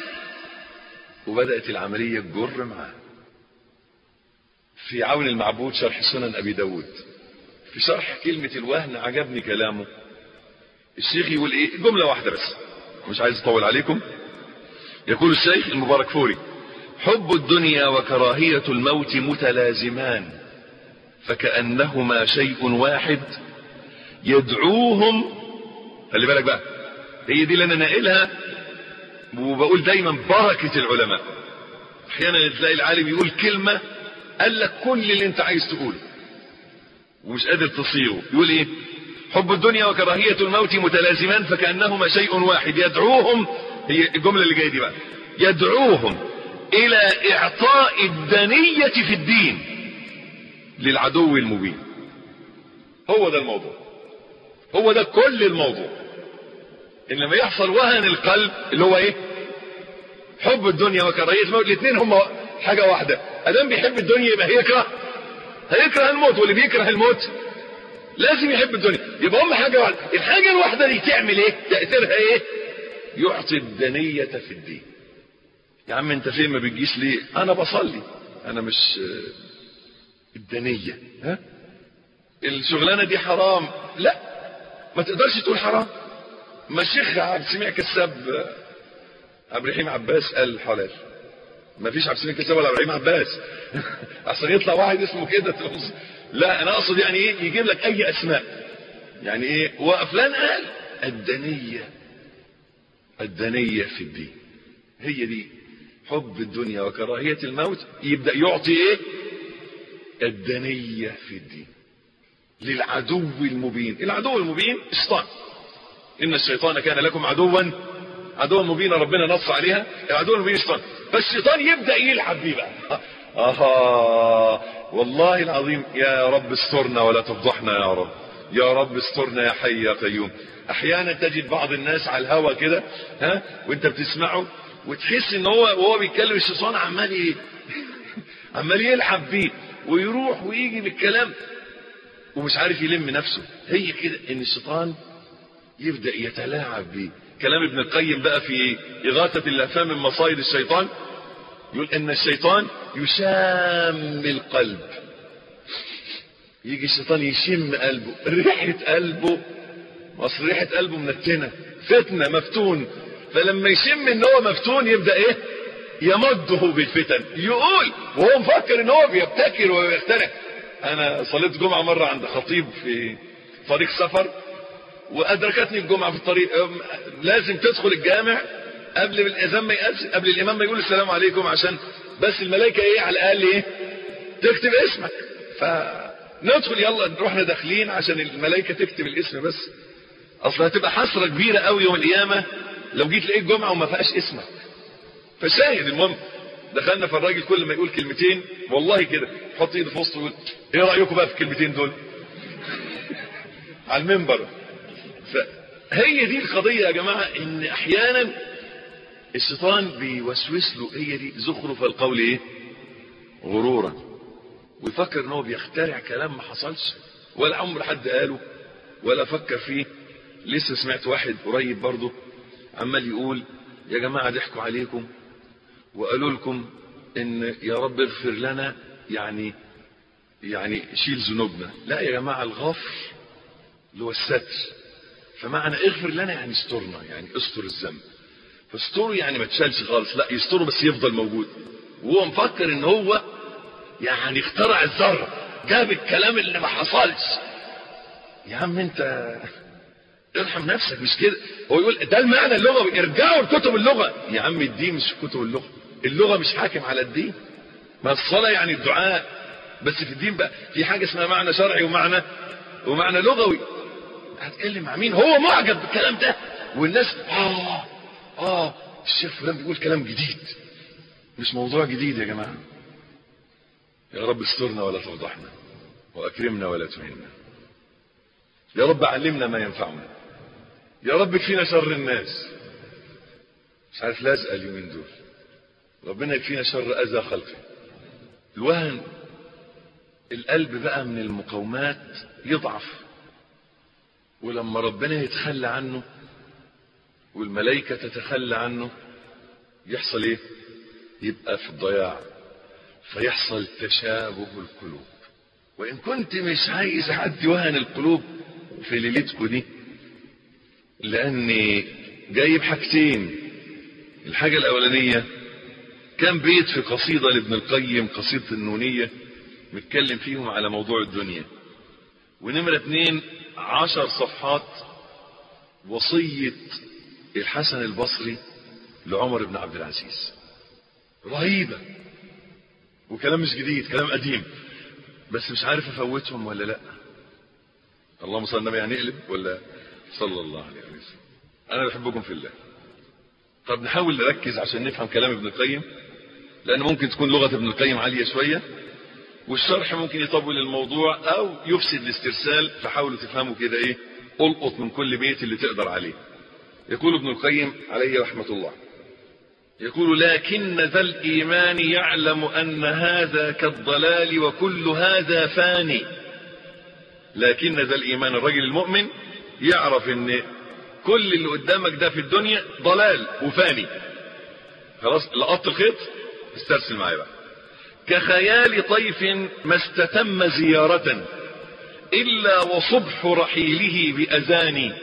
وبدأت العملية تجر معاه في عون المعبود شرح سنن أبي داود في شرح كلمة الوهن عجبني كلامه الشيخ يقول ايه جملة واحدة بس مش عايز اطول عليكم يقول الشيخ المبارك فوري حب الدنيا وكراهية الموت متلازمان فكأنهما شيء واحد يدعوهم خلي بالك بقى هي دي اللي انا ناقلها وبقول دايما بركة العلماء احيانا تلاقي العالم يقول كلمة قال لك كل اللي انت عايز تقوله ومش قادر تصيغه يقول ايه حب الدنيا وكراهية الموت متلازمان فكأنهما شيء واحد يدعوهم هي الجملة اللي جاية دي بقى يدعوهم الى اعطاء الدنية في الدين للعدو المبين هو ده الموضوع هو ده كل الموضوع ان لما يحصل وهن القلب اللي هو ايه حب الدنيا وكراهية الموت الاثنين هم حاجة واحدة ادام بيحب الدنيا يبقى هيكره هيكره الموت واللي بيكره الموت لازم يحب الدنيا يبقى هم حاجة واحدة الحاجة الواحدة دي تعمل ايه تأثيرها ايه يعطي الدنية في الدين يا عم انت فين ما بتجيش ليه انا بصلي انا مش الدنية ها الشغلانة دي حرام لا ما تقدرش تقول حرام ما الشيخ عبد السميع كساب عبد الرحيم عباس قال حلال ما فيش عبد السميع كساب ولا عبد الرحيم عباس عشان يطلع واحد اسمه كده لا انا اقصد يعني ايه يجيب لك اي اسماء يعني ايه وفلان قال الدنية الدنية في الدين هي دي حب الدنيا وكراهية الموت يبدأ يعطي ايه الدنية في الدين للعدو المبين العدو المبين الشيطان ان الشيطان كان لكم عدوا عدوا مبينا ربنا نص عليها العدو المبين الشيطان فالشيطان يبدأ يلعب بيه بقى آه والله العظيم يا رب استرنا ولا تفضحنا يا رب يا رب استرنا يا حي يا قيوم احيانا تجد بعض الناس على الهوا كده ها وانت بتسمعه وتحس ان هو وهو بيتكلم الشيطان عمال ايه عمال يلعب بيه ويروح ويجي بالكلام ومش عارف يلم نفسه هي كده ان الشيطان يبدا يتلاعب بيه كلام ابن القيم بقى في اغاثه اللهفان من مصايد الشيطان يقول ان الشيطان يشام القلب يجي الشيطان يشم قلبه ريحه قلبه اصل ريحه قلبه منتنه فتنه مفتون فلما يشم ان هو مفتون يبدا ايه يمده بالفتن يقول وهو مفكر ان هو بيبتكر ويخترع انا صليت جمعه مره عند خطيب في طريق سفر وادركتني الجمعه في الطريق لازم تدخل الجامع قبل الإمام ما يقول قبل الإمام ما يقول السلام عليكم عشان بس الملائكة إيه على الأقل إيه تكتب اسمك فندخل يلا نروحنا داخلين عشان الملائكة تكتب الاسم بس أصلا هتبقى حسرة كبيرة قوي يوم القيامة لو جيت لقيت جمعة وما فيهاش اسمك فشاهد المهم دخلنا فالراجل كل ما يقول كلمتين والله كده يحط ايده في وسطه ويقول ايه رايكم بقى في الكلمتين دول على المنبر فهي دي القضيه يا جماعه ان احيانا الشيطان بيوسوس له هي دي زخرف القول ايه غرورا ويفكر ان هو بيخترع كلام ما حصلش ولا عمر حد قاله ولا فكر فيه لسه سمعت واحد قريب برضه عمال يقول يا جماعه ضحكوا عليكم وقالوا لكم ان يا رب اغفر لنا يعني يعني شيل ذنوبنا لا يا جماعه الغفر اللي هو الستر فمعنى اغفر لنا يعني استرنا يعني استر الذنب فاستره يعني ما تشالش خالص لا يستره بس يفضل موجود وهو مفكر ان هو يعني اخترع الذره جاب الكلام اللي ما حصلش يا عم انت ارحم نفسك مش كده هو يقول ده المعنى اللغوي ارجعوا لكتب اللغه يا عم الدين مش في كتب اللغه اللغه مش حاكم على الدين ما الصلاه يعني الدعاء بس في الدين بقى في حاجه اسمها معنى شرعي ومعنى ومعنى لغوي هتكلم مع مين هو معجب بالكلام ده والناس اه اه الشيخ فلان بيقول كلام جديد مش موضوع جديد يا جماعه يا رب استرنا ولا تفضحنا واكرمنا ولا تهنا يا رب علمنا ما ينفعنا يا رب كفينا شر الناس مش عارف لازقه اليومين دول ربنا يكفينا شر اذى خلقه الوهن القلب بقى من المقاومات يضعف ولما ربنا يتخلى عنه والملائكة تتخلى عنه يحصل ايه يبقى في الضياع فيحصل تشابه القلوب وان كنت مش عايز حد يوهن القلوب في ليلتكم دي لاني جايب حاجتين الحاجة الاولانية كان بيت في قصيدة لابن القيم قصيدة النونية متكلم فيهم على موضوع الدنيا ونمرة اتنين عشر صفحات وصية الحسن البصري لعمر بن عبد العزيز رهيبة وكلام مش جديد كلام قديم بس مش عارف افوتهم ولا لا اللهم صل النبي يعني نقلب ولا صلى الله عليه وسلم انا بحبكم في الله طب نحاول نركز عشان نفهم كلام ابن القيم لان ممكن تكون لغة ابن القيم عالية شوية والشرح ممكن يطول الموضوع او يفسد الاسترسال فحاولوا تفهموا كده ايه القط من كل بيت اللي تقدر عليه يقول ابن القيم عليه رحمة الله يقول لكن ذا الإيمان يعلم أن هذا كالضلال وكل هذا فاني لكن ذا الإيمان الرجل المؤمن يعرف ان كل اللي قدامك ده في الدنيا ضلال وفاني خلاص لقطت الخيط استرسل معايا بقى كخيال طيف ما استتم زيارة إلا وصبح رحيله بأذان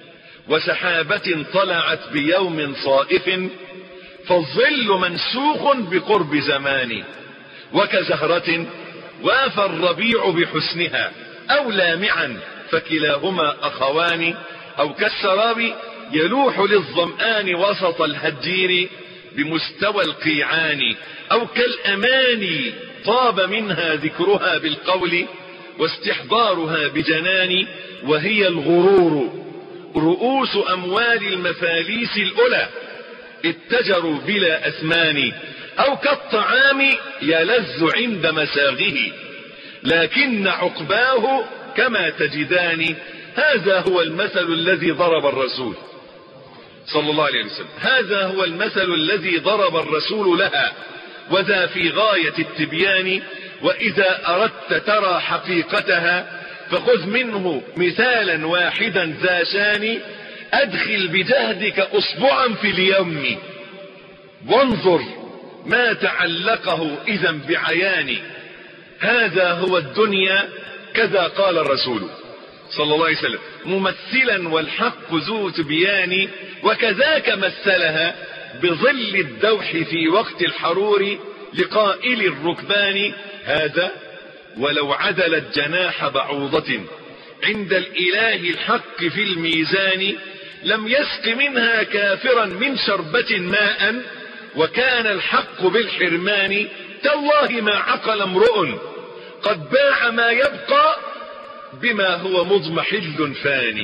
وسحابة طلعت بيوم صائف فالظل منسوخ بقرب زمان وكزهرة وافى الربيع بحسنها أو لامعا فكلاهما أخوان أو كالسراب يلوح للظمآن وسط الهجير بمستوى القيعان أو كالأماني طاب منها ذكرها بالقول واستحضارها بجنان وهي الغرور رؤوس أموال المفاليس الأولى اتجروا بلا أثمان أو كالطعام يلذ عند مساغه لكن عقباه كما تجدان هذا هو المثل الذي ضرب الرسول صلى الله عليه وسلم هذا هو المثل الذي ضرب الرسول لها وذا في غاية التبيان وإذا أردت ترى حقيقتها فخذ منه مثالا واحدا ذا شان أدخل بجهدك أصبعا في اليم وانظر ما تعلقه إذا بعيان هذا هو الدنيا كذا قال الرسول صلى الله عليه وسلم ممثلا والحق ذو تبيان وكذاك مثلها بظل الدوح في وقت الحرور لقائل الركبان هذا ولو عدلت جناح بعوضة عند الإله الحق في الميزان لم يسق منها كافرا من شربة ماء وكان الحق بالحرمان تالله ما عقل امرؤ قد باع ما يبقى بما هو مضمحل فاني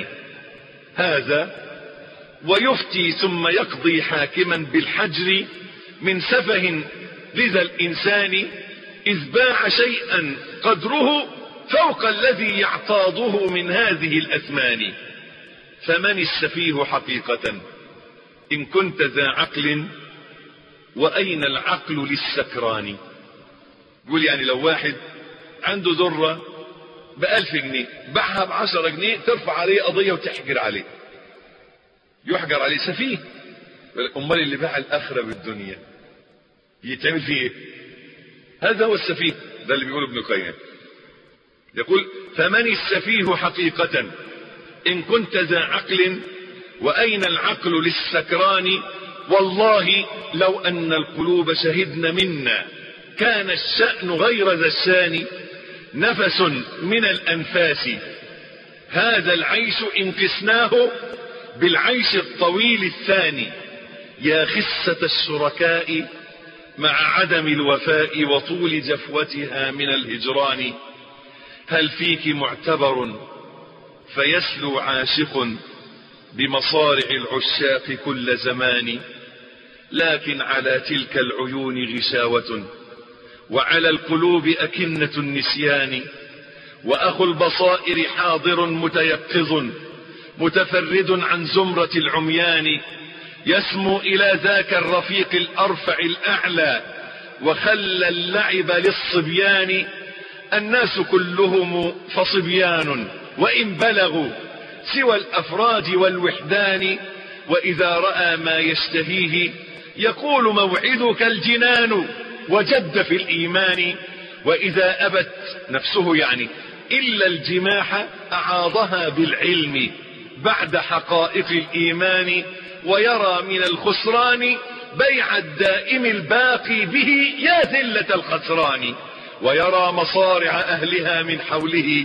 هذا ويفتي ثم يقضي حاكما بالحجر من سفه لذا الإنسان إذ باع شيئا قدره فوق الذي يعتاضه من هذه الأثمان فمن السفيه حقيقة إن كنت ذا عقل وأين العقل للسكران يقول يعني لو واحد عنده ذرة بألف جنيه باعها بعشرة جنيه ترفع عليه قضية وتحجر عليه يحجر عليه سفيه امال اللي باع الاخره بالدنيا يتعمل فيه ايه هذا هو السفيه ده اللي بيقوله ابن القيم يقول فمن السفيه حقيقة إن كنت ذا عقل وأين العقل للسكران والله لو أن القلوب شهدن منا كان الشأن غير ذا الشان نفس من الأنفاس هذا العيش إن قسناه بالعيش الطويل الثاني يا خسة الشركاء مع عدم الوفاء وطول جفوتها من الهجران هل فيك معتبر فيسلو عاشق بمصارع العشاق كل زمان لكن على تلك العيون غشاوة وعلى القلوب أكنة النسيان وأخو البصائر حاضر متيقظ متفرد عن زمرة العميان يسمو إلى ذاك الرفيق الأرفع الأعلى وخلى اللعب للصبيان الناس كلهم فصبيان وإن بلغوا سوى الأفراد والوحدان وإذا رأى ما يشتهيه يقول موعدك الجنان وجد في الإيمان وإذا أبت نفسه يعني إلا الجماح أعاضها بالعلم بعد حقائق الإيمان ويرى من الخسران بيع الدائم الباقي به يا ذلة الخسران ويرى مصارع أهلها من حوله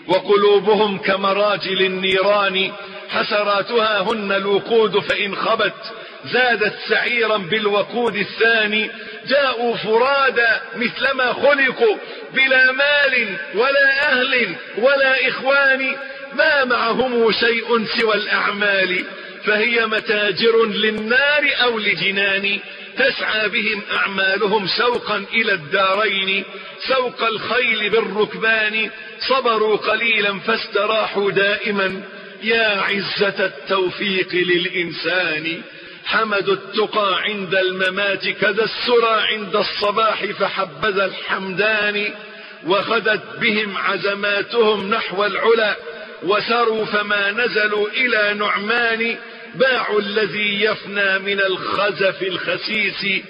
وقلوبهم كمراجل النيران حسراتها هن الوقود فإن خبت زادت سعيرا بالوقود الثاني جاءوا فرادا مثلما خلقوا بلا مال ولا أهل ولا إخوان ما معهم شيء سوى الأعمال فهي متاجر للنار أو لجنان تسعى بهم أعمالهم سوقا إلى الدارين سوق الخيل بالركبان صبروا قليلا فاستراحوا دائما يا عزة التوفيق للإنسان حمدوا التقى عند الممات كذا السرى عند الصباح فحبذا الحمدان وغدت بهم عزماتهم نحو العلا وسروا فما نزلوا إلى نعمان باعوا الذي يفنى من الخزف الخسيس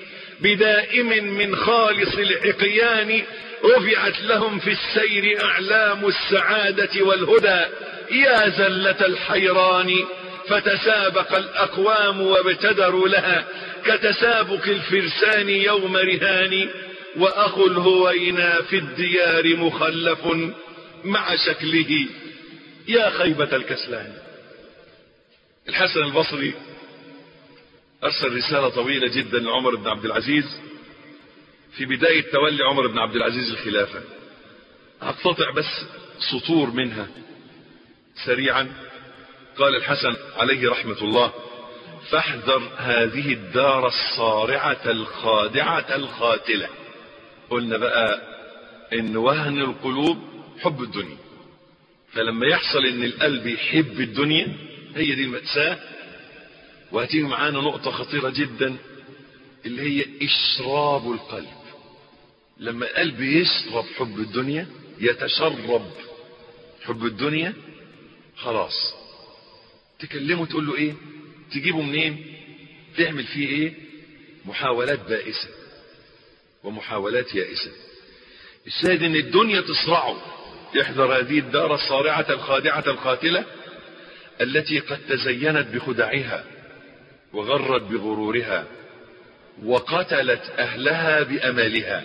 بدائم من خالص العقيان رفعت لهم في السير أعلام السعادة والهدى يا زلة الحيران فتسابق الأقوام وابتدروا لها كتسابق الفرسان يوم رهان وأخو الهوينا في الديار مخلف مع شكله يا خيبة الكسلان الحسن البصري أرسل رسالة طويلة جدا لعمر بن عبد العزيز في بداية تولي عمر بن عبد العزيز الخلافة هقتطع بس سطور منها سريعا قال الحسن عليه رحمة الله فاحذر هذه الدار الصارعة الخادعة الخاتلة قلنا بقى ان وهن القلوب حب الدنيا فلما يحصل ان القلب يحب الدنيا هي دي المأساة وهتيجي معانا نقطة خطيرة جدا اللي هي اشراب القلب لما القلب يشرب حب الدنيا يتشرب حب الدنيا خلاص تكلمه تقول له ايه تجيبه منين تعمل فيه ايه محاولات بائسة ومحاولات يائسة الشاهد ان الدنيا تصرعه يحذر هذه الدار الصارعة الخادعة القاتلة التي قد تزينت بخدعها وغرت بغرورها وقتلت اهلها بامالها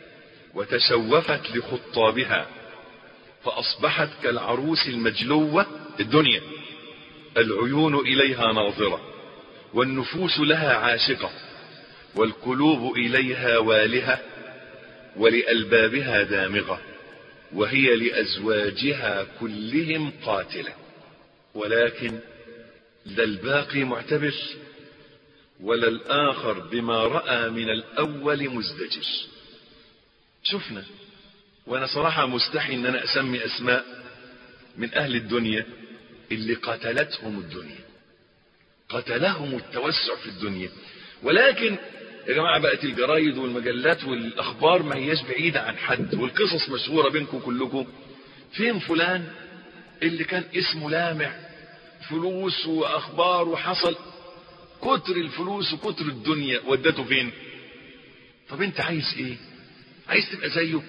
وتشوفت لخطابها فاصبحت كالعروس المجلوة الدنيا العيون إليها ناظرة والنفوس لها عاشقة والقلوب إليها والهة ولألبابها دامغة وهي لأزواجها كلهم قاتلة ولكن لا الباقي معتبر ولا الآخر بما رأى من الأول مزدجر شفنا وأنا صراحة مستحي أن أنا أسمي أسماء من أهل الدنيا اللي قتلتهم الدنيا قتلهم التوسع في الدنيا ولكن يا جماعة بقت الجرايد والمجلات والأخبار ما هياش بعيدة عن حد والقصص مشهورة بينكم كلكم فين فلان اللي كان اسمه لامع فلوس وأخبار وحصل كتر الفلوس وكتر الدنيا ودته فين طب انت عايز ايه عايز تبقى زيه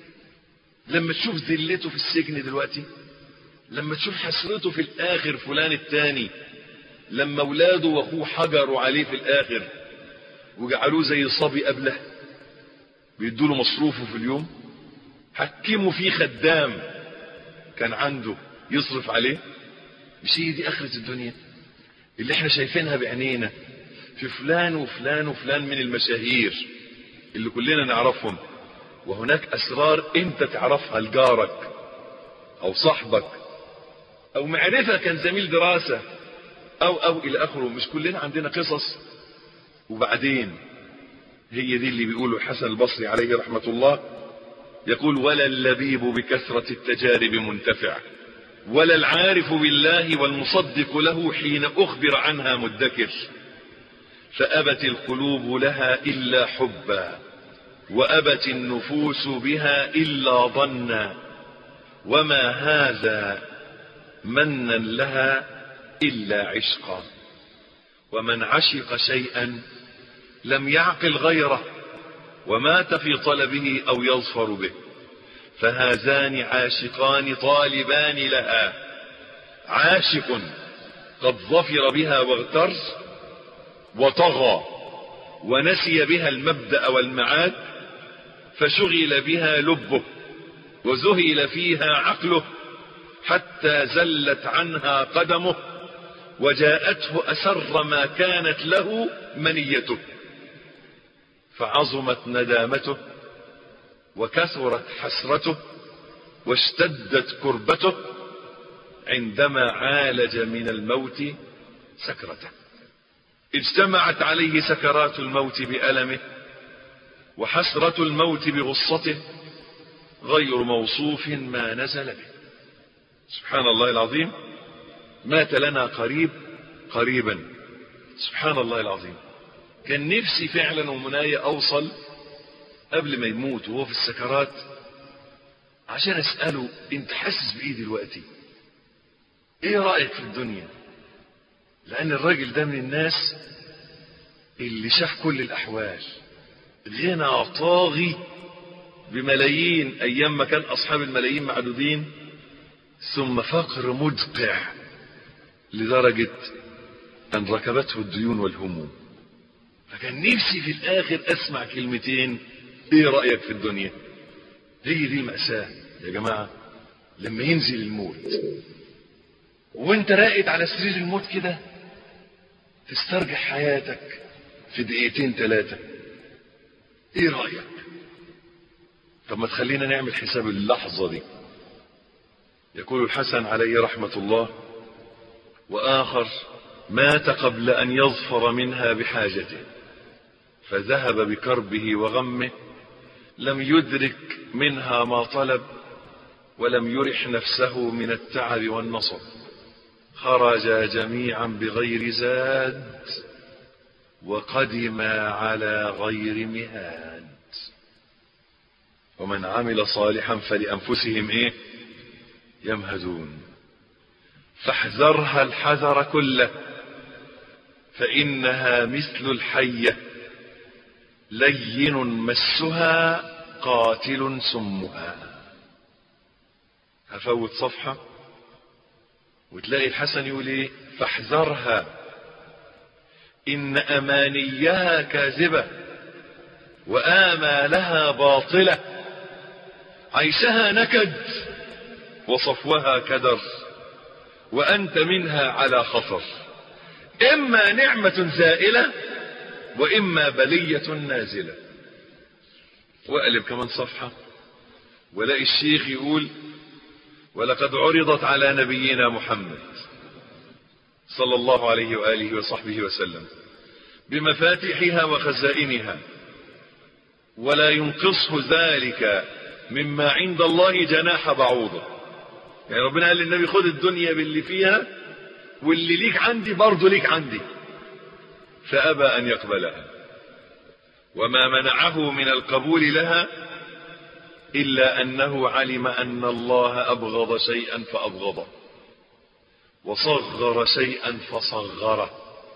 لما تشوف ذلته في السجن دلوقتي لما تشوف حسرته في الاخر فلان التاني لما اولاده واخوه حجروا عليه في الاخر وجعلوه زي صبي قبله بيدوا له مصروفه في اليوم حكموا فيه خدام كان عنده يصرف عليه مش هي دي اخرة الدنيا اللي احنا شايفينها بعينينا في فلان وفلان وفلان من المشاهير اللي كلنا نعرفهم وهناك اسرار انت تعرفها لجارك او صاحبك او معرفة كان زميل دراسة او او الى اخره مش كلنا عندنا قصص وبعدين هي دي اللي بيقوله الحسن البصري عليه رحمة الله يقول ولا اللبيب بكثرة التجارب منتفع ولا العارف بالله والمصدق له حين أخبر عنها مدكر فأبت القلوب لها إلا حبا وأبت النفوس بها إلا ظنا وما هذا منا لها إلا عشقا ومن عشق شيئا لم يعقل غيره ومات في طلبه أو يظفر به فهذان عاشقان طالبان لها عاشق قد ظفر بها واغتر وطغى ونسي بها المبدأ والمعاد فشغل بها لبه وزهل فيها عقله حتى زلت عنها قدمه وجاءته أسر ما كانت له منيته فعظمت ندامته وكثرت حسرته واشتدت كربته عندما عالج من الموت سكرته اجتمعت عليه سكرات الموت بألمه وحسرة الموت بغصته غير موصوف ما نزل به سبحان الله العظيم مات لنا قريب قريبا سبحان الله العظيم كان نفسي فعلا ومنايا اوصل قبل ما يموت وهو في السكرات عشان اسأله انت حاسس بايه دلوقتي ايه رأيك في الدنيا لان الراجل ده من الناس اللي شاف كل الاحوال غنى طاغي بملايين ايام ما كان اصحاب الملايين معدودين ثم فقر مدقع لدرجة ان ركبته الديون والهموم فكان نفسي في الاخر اسمع كلمتين ايه رأيك في الدنيا هي دي المأساة يا جماعة لما ينزل الموت وانت راقد على سرير الموت كده تسترجع حياتك في دقيقتين ثلاثة ايه رأيك طب ما تخلينا نعمل حساب اللحظة دي يقول الحسن عليه رحمة الله وآخر مات قبل أن يظفر منها بحاجته فذهب بكربه وغمه لم يدرك منها ما طلب ولم يرح نفسه من التعب والنصب خرجا جميعا بغير زاد وقدما على غير مهاد ومن عمل صالحا فلأنفسهم ايه يمهدون فاحذرها الحذر كله فإنها مثل الحية لين مسها قاتل سمها هفوت صفحة وتلاقي الحسن يقول ايه فاحذرها إن أمانيها كاذبة وآمالها باطلة عيشها نكد وصفوها كدر وأنت منها على خطر إما نعمة زائلة وإما بلية نازلة وأقلب كمان صفحة ولاقي الشيخ يقول ولقد عرضت على نبينا محمد صلى الله عليه وآله وصحبه وسلم بمفاتحها وخزائنها ولا ينقصه ذلك مما عند الله جناح بعوضة يعني ربنا قال للنبي خد الدنيا باللي فيها واللي ليك عندي برضه ليك عندي فأبى أن يقبلها وما منعه من القبول لها إلا أنه علم أن الله أبغض شيئا فأبغضه وصغر شيئا فصغره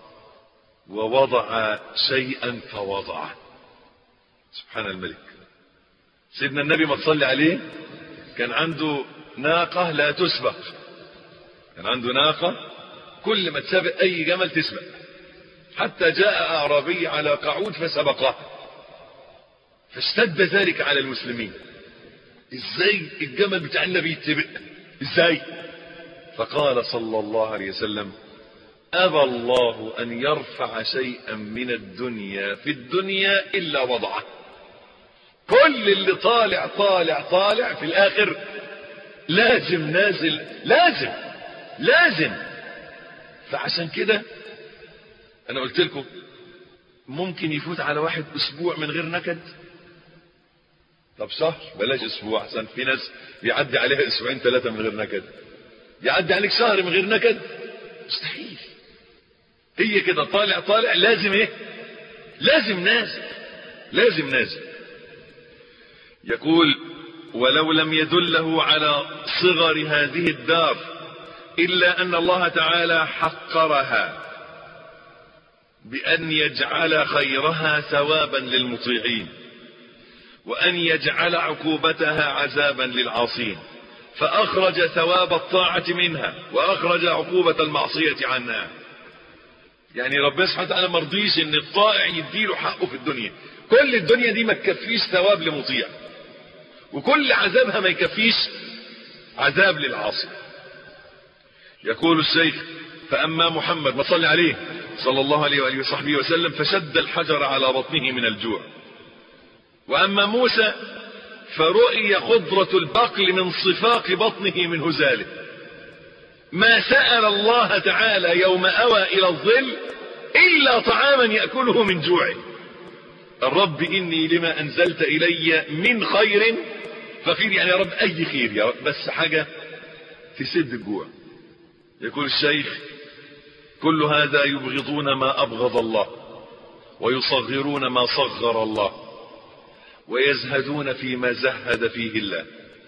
ووضع شيئا فوضعه سبحان الملك سيدنا النبي ما تصلي عليه كان عنده ناقة لا تسبق كان عنده ناقة كل ما تسابق أي جمل تسبق حتى جاء أعرابي على قعود فسبقه فاشتد ذلك على المسلمين ازاي الجمل بتاع النبي يتسبق ازاي فقال صلى الله عليه وسلم أبى الله أن يرفع شيئا من الدنيا في الدنيا إلا وضعه كل اللي طالع طالع طالع في الآخر لازم نازل لازم لازم فعشان كده أنا قلت لكم ممكن يفوت على واحد أسبوع من غير نكد طب شهر بلاش أسبوع عشان في ناس بيعدي عليها أسبوعين ثلاثة من غير نكد يعدي عليك شهر من غير نكد مستحيل هي كده طالع طالع لازم ايه لازم نازل لازم نازل يقول ولو لم يدله على صغر هذه الدار إلا أن الله تعالى حقرها بأن يجعل خيرها ثوابا للمطيعين وأن يجعل عقوبتها عذابا للعاصين فأخرج ثواب الطاعة منها وأخرج عقوبة المعصية عنها يعني ربنا سبحانه وتعالى مرضيش ان الطائع يديله حقه في الدنيا كل الدنيا دي ما تكفيش ثواب لمطيع وكل عذابها ما يكفيش عذاب للعاصي يقول الشيخ فأما محمد ما صلي عليه صلى الله عليه وآله وصحبه وسلم فشد الحجر على بطنه من الجوع وأما موسى فرؤي خضرة البقل من صفاق بطنه من هزاله ما سأل الله تعالى يوم أوى إلى الظل إلا طعاما يأكله من جوعه الرب إني لما أنزلت إلي من خير فخير يعني يا رب أي خير يا رب بس حاجة تسد الجوع يقول الشيخ كل هذا يبغضون ما أبغض الله ويصغرون ما صغر الله ويزهدون فيما زهد فيه الله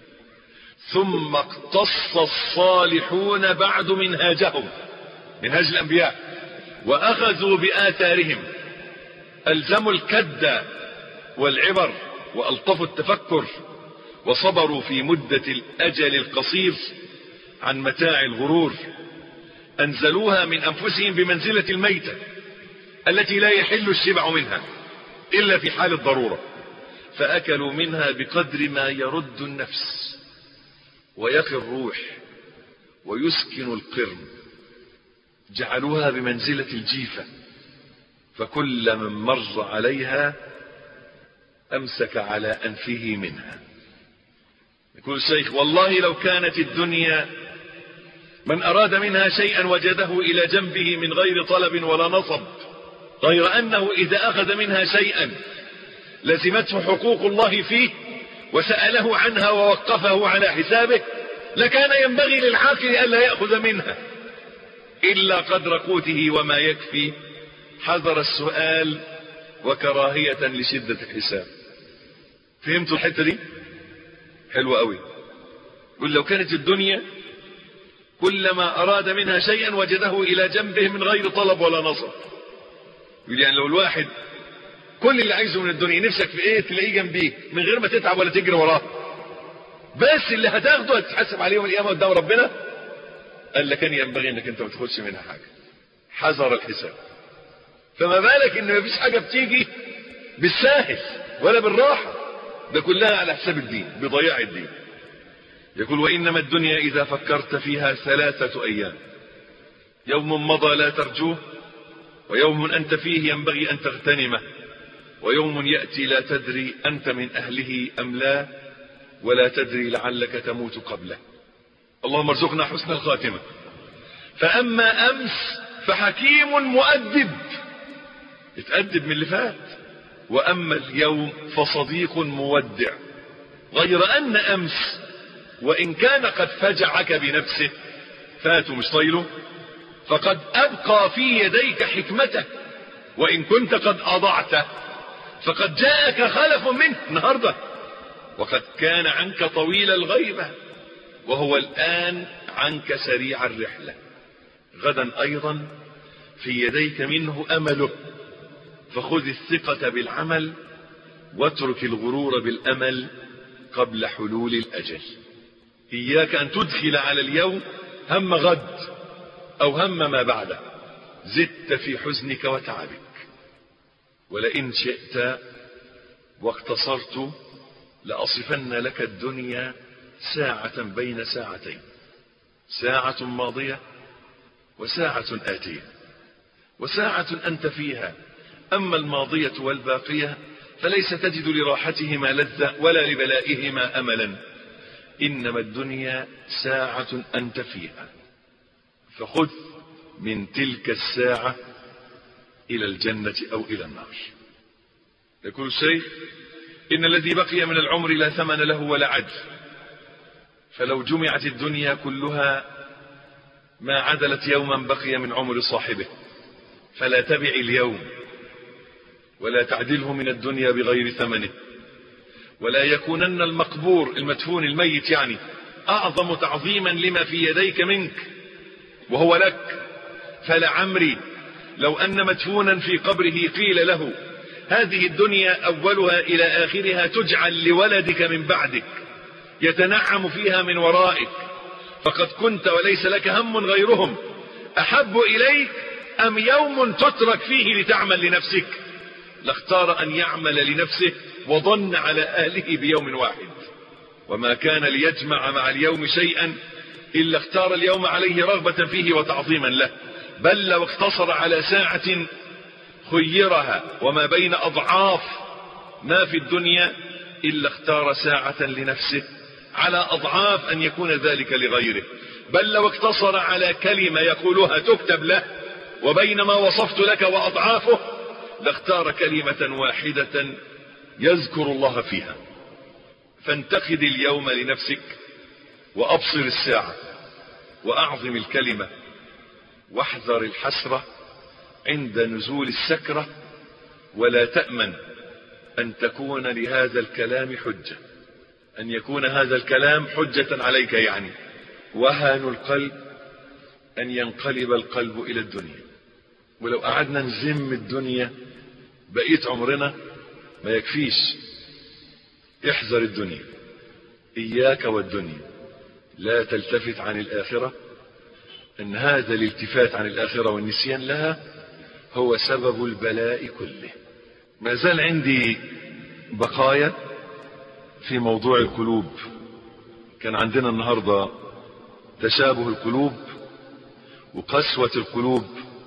ثم اقتص الصالحون بعد منهاجهم منهاج الأنبياء وأخذوا بآثارهم ألزموا الكد والعبر وألطفوا التفكر وصبروا في مدة الأجل القصير عن متاع الغرور أنزلوها من أنفسهم بمنزلة الميتة التي لا يحل الشبع منها إلا في حال الضرورة فأكلوا منها بقدر ما يرد النفس ويقي الروح ويسكن القرن جعلوها بمنزلة الجيفة فكل من مر عليها أمسك على أنفه منها يقول الشيخ والله لو كانت الدنيا من أراد منها شيئا وجده إلى جنبه من غير طلب ولا نصب غير أنه إذا أخذ منها شيئا لزمته حقوق الله فيه وسأله عنها ووقفه على حسابه لكان ينبغي للعاقل ألا يأخذ منها إلا قدر قوته وما يكفي حذر السؤال وكراهية لشدة الحساب فهمتوا الحتة دي حلوة قوي قل لو كانت الدنيا كلما أراد منها شيئا وجده إلى جنبه من غير طلب ولا نصب يقول يعني لو الواحد كل اللي عايزه من الدنيا نفسك في ايه تلاقيه جنبيك من غير ما تتعب ولا تجري وراه بس اللي هتاخده هتتحاسب عليه يوم القيامه قدام ربنا قال لك كان ينبغي انك انت ما تاخدش منها حاجه حذر الحساب فما بالك ان مفيش حاجه بتيجي بالساهل ولا بالراحه ده كلها على حساب الدين بضياع الدين يقول وإنما الدنيا إذا فكرت فيها ثلاثة أيام يوم مضى لا ترجوه ويوم أنت فيه ينبغي أن تغتنمه ويوم يأتي لا تدري أنت من أهله أم لا ولا تدري لعلك تموت قبله اللهم ارزقنا حسن الخاتمة فأما أمس فحكيم مؤدب اتأدب من اللي فات وأما اليوم فصديق مودع غير أن أمس وإن كان قد فجعك بنفسه فات مش طيله فقد أبقى في يديك حكمته وإن كنت قد أضعته فقد جاءك خلف منه النهاردة وقد كان عنك طويل الغيبة وهو الآن عنك سريع الرحلة غدا أيضا في يديك منه أمله فخذ الثقة بالعمل واترك الغرور بالأمل قبل حلول الأجل إياك أن تدخل على اليوم هم غد أو هم ما بعده زدت في حزنك وتعبك ولئن شئت واقتصرت لأصفن لك الدنيا ساعة بين ساعتين ساعة ماضية وساعة آتية وساعة أنت فيها أما الماضية والباقية فليس تجد لراحتهما لذة ولا لبلائهما أملا إنما الدنيا ساعة أنت فيها فخذ من تلك الساعة إلى الجنة أو إلى النار يقول الشيخ إن الذي بقي من العمر لا ثمن له ولا عدل فلو جمعت الدنيا كلها ما عدلت يوما بقي من عمر صاحبه فلا تبع اليوم ولا تعدله من الدنيا بغير ثمنه ولا يكونن المقبور المدفون الميت يعني أعظم تعظيما لما في يديك منك وهو لك فلعمري لو أن مدفونا في قبره قيل له هذه الدنيا أولها إلى آخرها تجعل لولدك من بعدك يتنعم فيها من ورائك فقد كنت وليس لك هم غيرهم أحب إليك أم يوم تترك فيه لتعمل لنفسك لاختار أن يعمل لنفسه وظن على أهله بيوم واحد وما كان ليجمع مع اليوم شيئا إلا اختار اليوم عليه رغبة فيه وتعظيما له بل لو اقتصر على ساعة خيرها وما بين أضعاف ما في الدنيا إلا اختار ساعة لنفسه على أضعاف أن يكون ذلك لغيره بل لو اقتصر على كلمة يقولها تكتب له وبين ما وصفت لك وأضعافه لاختار كلمة واحدة يذكر الله فيها فانتقد اليوم لنفسك وأبصر الساعة وأعظم الكلمة واحذر الحسرة عند نزول السكرة ولا تأمن أن تكون لهذا الكلام حجة أن يكون هذا الكلام حجة عليك يعني وهن القلب أن ينقلب القلب إلى الدنيا ولو قعدنا نزم الدنيا بقيت عمرنا ما يكفيش احذر الدنيا إياك والدنيا لا تلتفت عن الآخرة أن هذا الالتفات عن الآخرة والنسيان لها هو سبب البلاء كله ما زال عندي بقايا في موضوع القلوب كان عندنا النهاردة تشابه القلوب وقسوة القلوب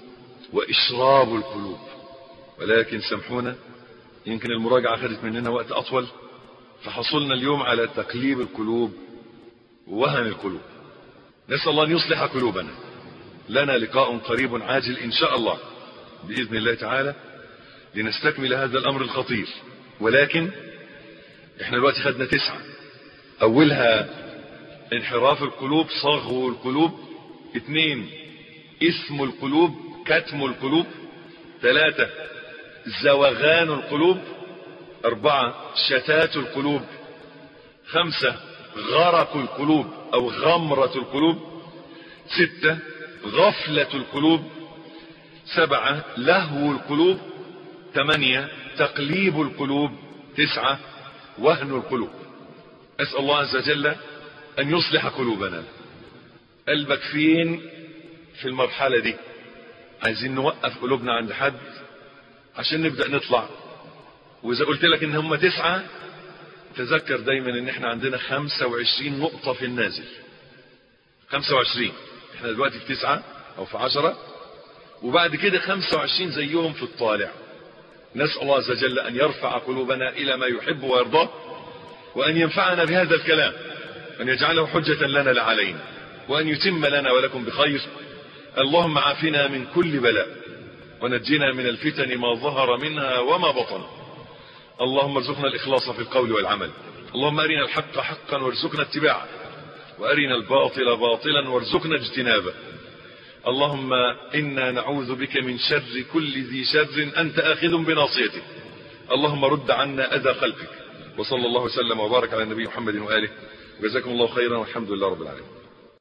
وإشراب القلوب ولكن سامحونا يمكن المراجعة خدت مننا وقت أطول فحصلنا اليوم على تقليب القلوب ووهن القلوب نسأل الله أن يصلح قلوبنا لنا لقاء قريب عاجل إن شاء الله بإذن الله تعالى لنستكمل هذا الأمر الخطير ولكن احنا دلوقتي خدنا تسعة أولها انحراف القلوب صغو القلوب اثنين اسم القلوب كتم القلوب ثلاثة زوغان القلوب أربعة شتات القلوب خمسة غرق القلوب أو غمرة القلوب ستة غفلة القلوب سبعة لهو القلوب ثمانية تقليب القلوب تسعة وهن القلوب أسأل الله عز وجل أن يصلح قلوبنا قلبك فين في المرحلة دي عايزين نوقف قلوبنا عند حد عشان نبدأ نطلع وإذا قلت لك إن هم تسعة تذكر دايما ان احنا عندنا 25 نقطة في النازل 25 احنا دلوقتي في تسعة او في عشرة وبعد كده 25 زيهم في الطالع نسأل الله عز وجل ان يرفع قلوبنا الى ما يحب ويرضاه وان ينفعنا بهذا الكلام ان يجعله حجة لنا لا علينا وان يتم لنا ولكم بخير اللهم عافنا من كل بلاء ونجنا من الفتن ما ظهر منها وما بطن اللهم ارزقنا الإخلاص في القول والعمل اللهم أرنا الحق حقا وارزقنا اتباعه وأرنا الباطل باطلا وارزقنا اجتنابه اللهم إنا نعوذ بك من شر كل ذي شر أنت آخذ بناصيته اللهم رد عنا أذى خلقك وصلى الله وسلم وبارك على النبي محمد وآله وجزاكم الله خيرا والحمد لله رب العالمين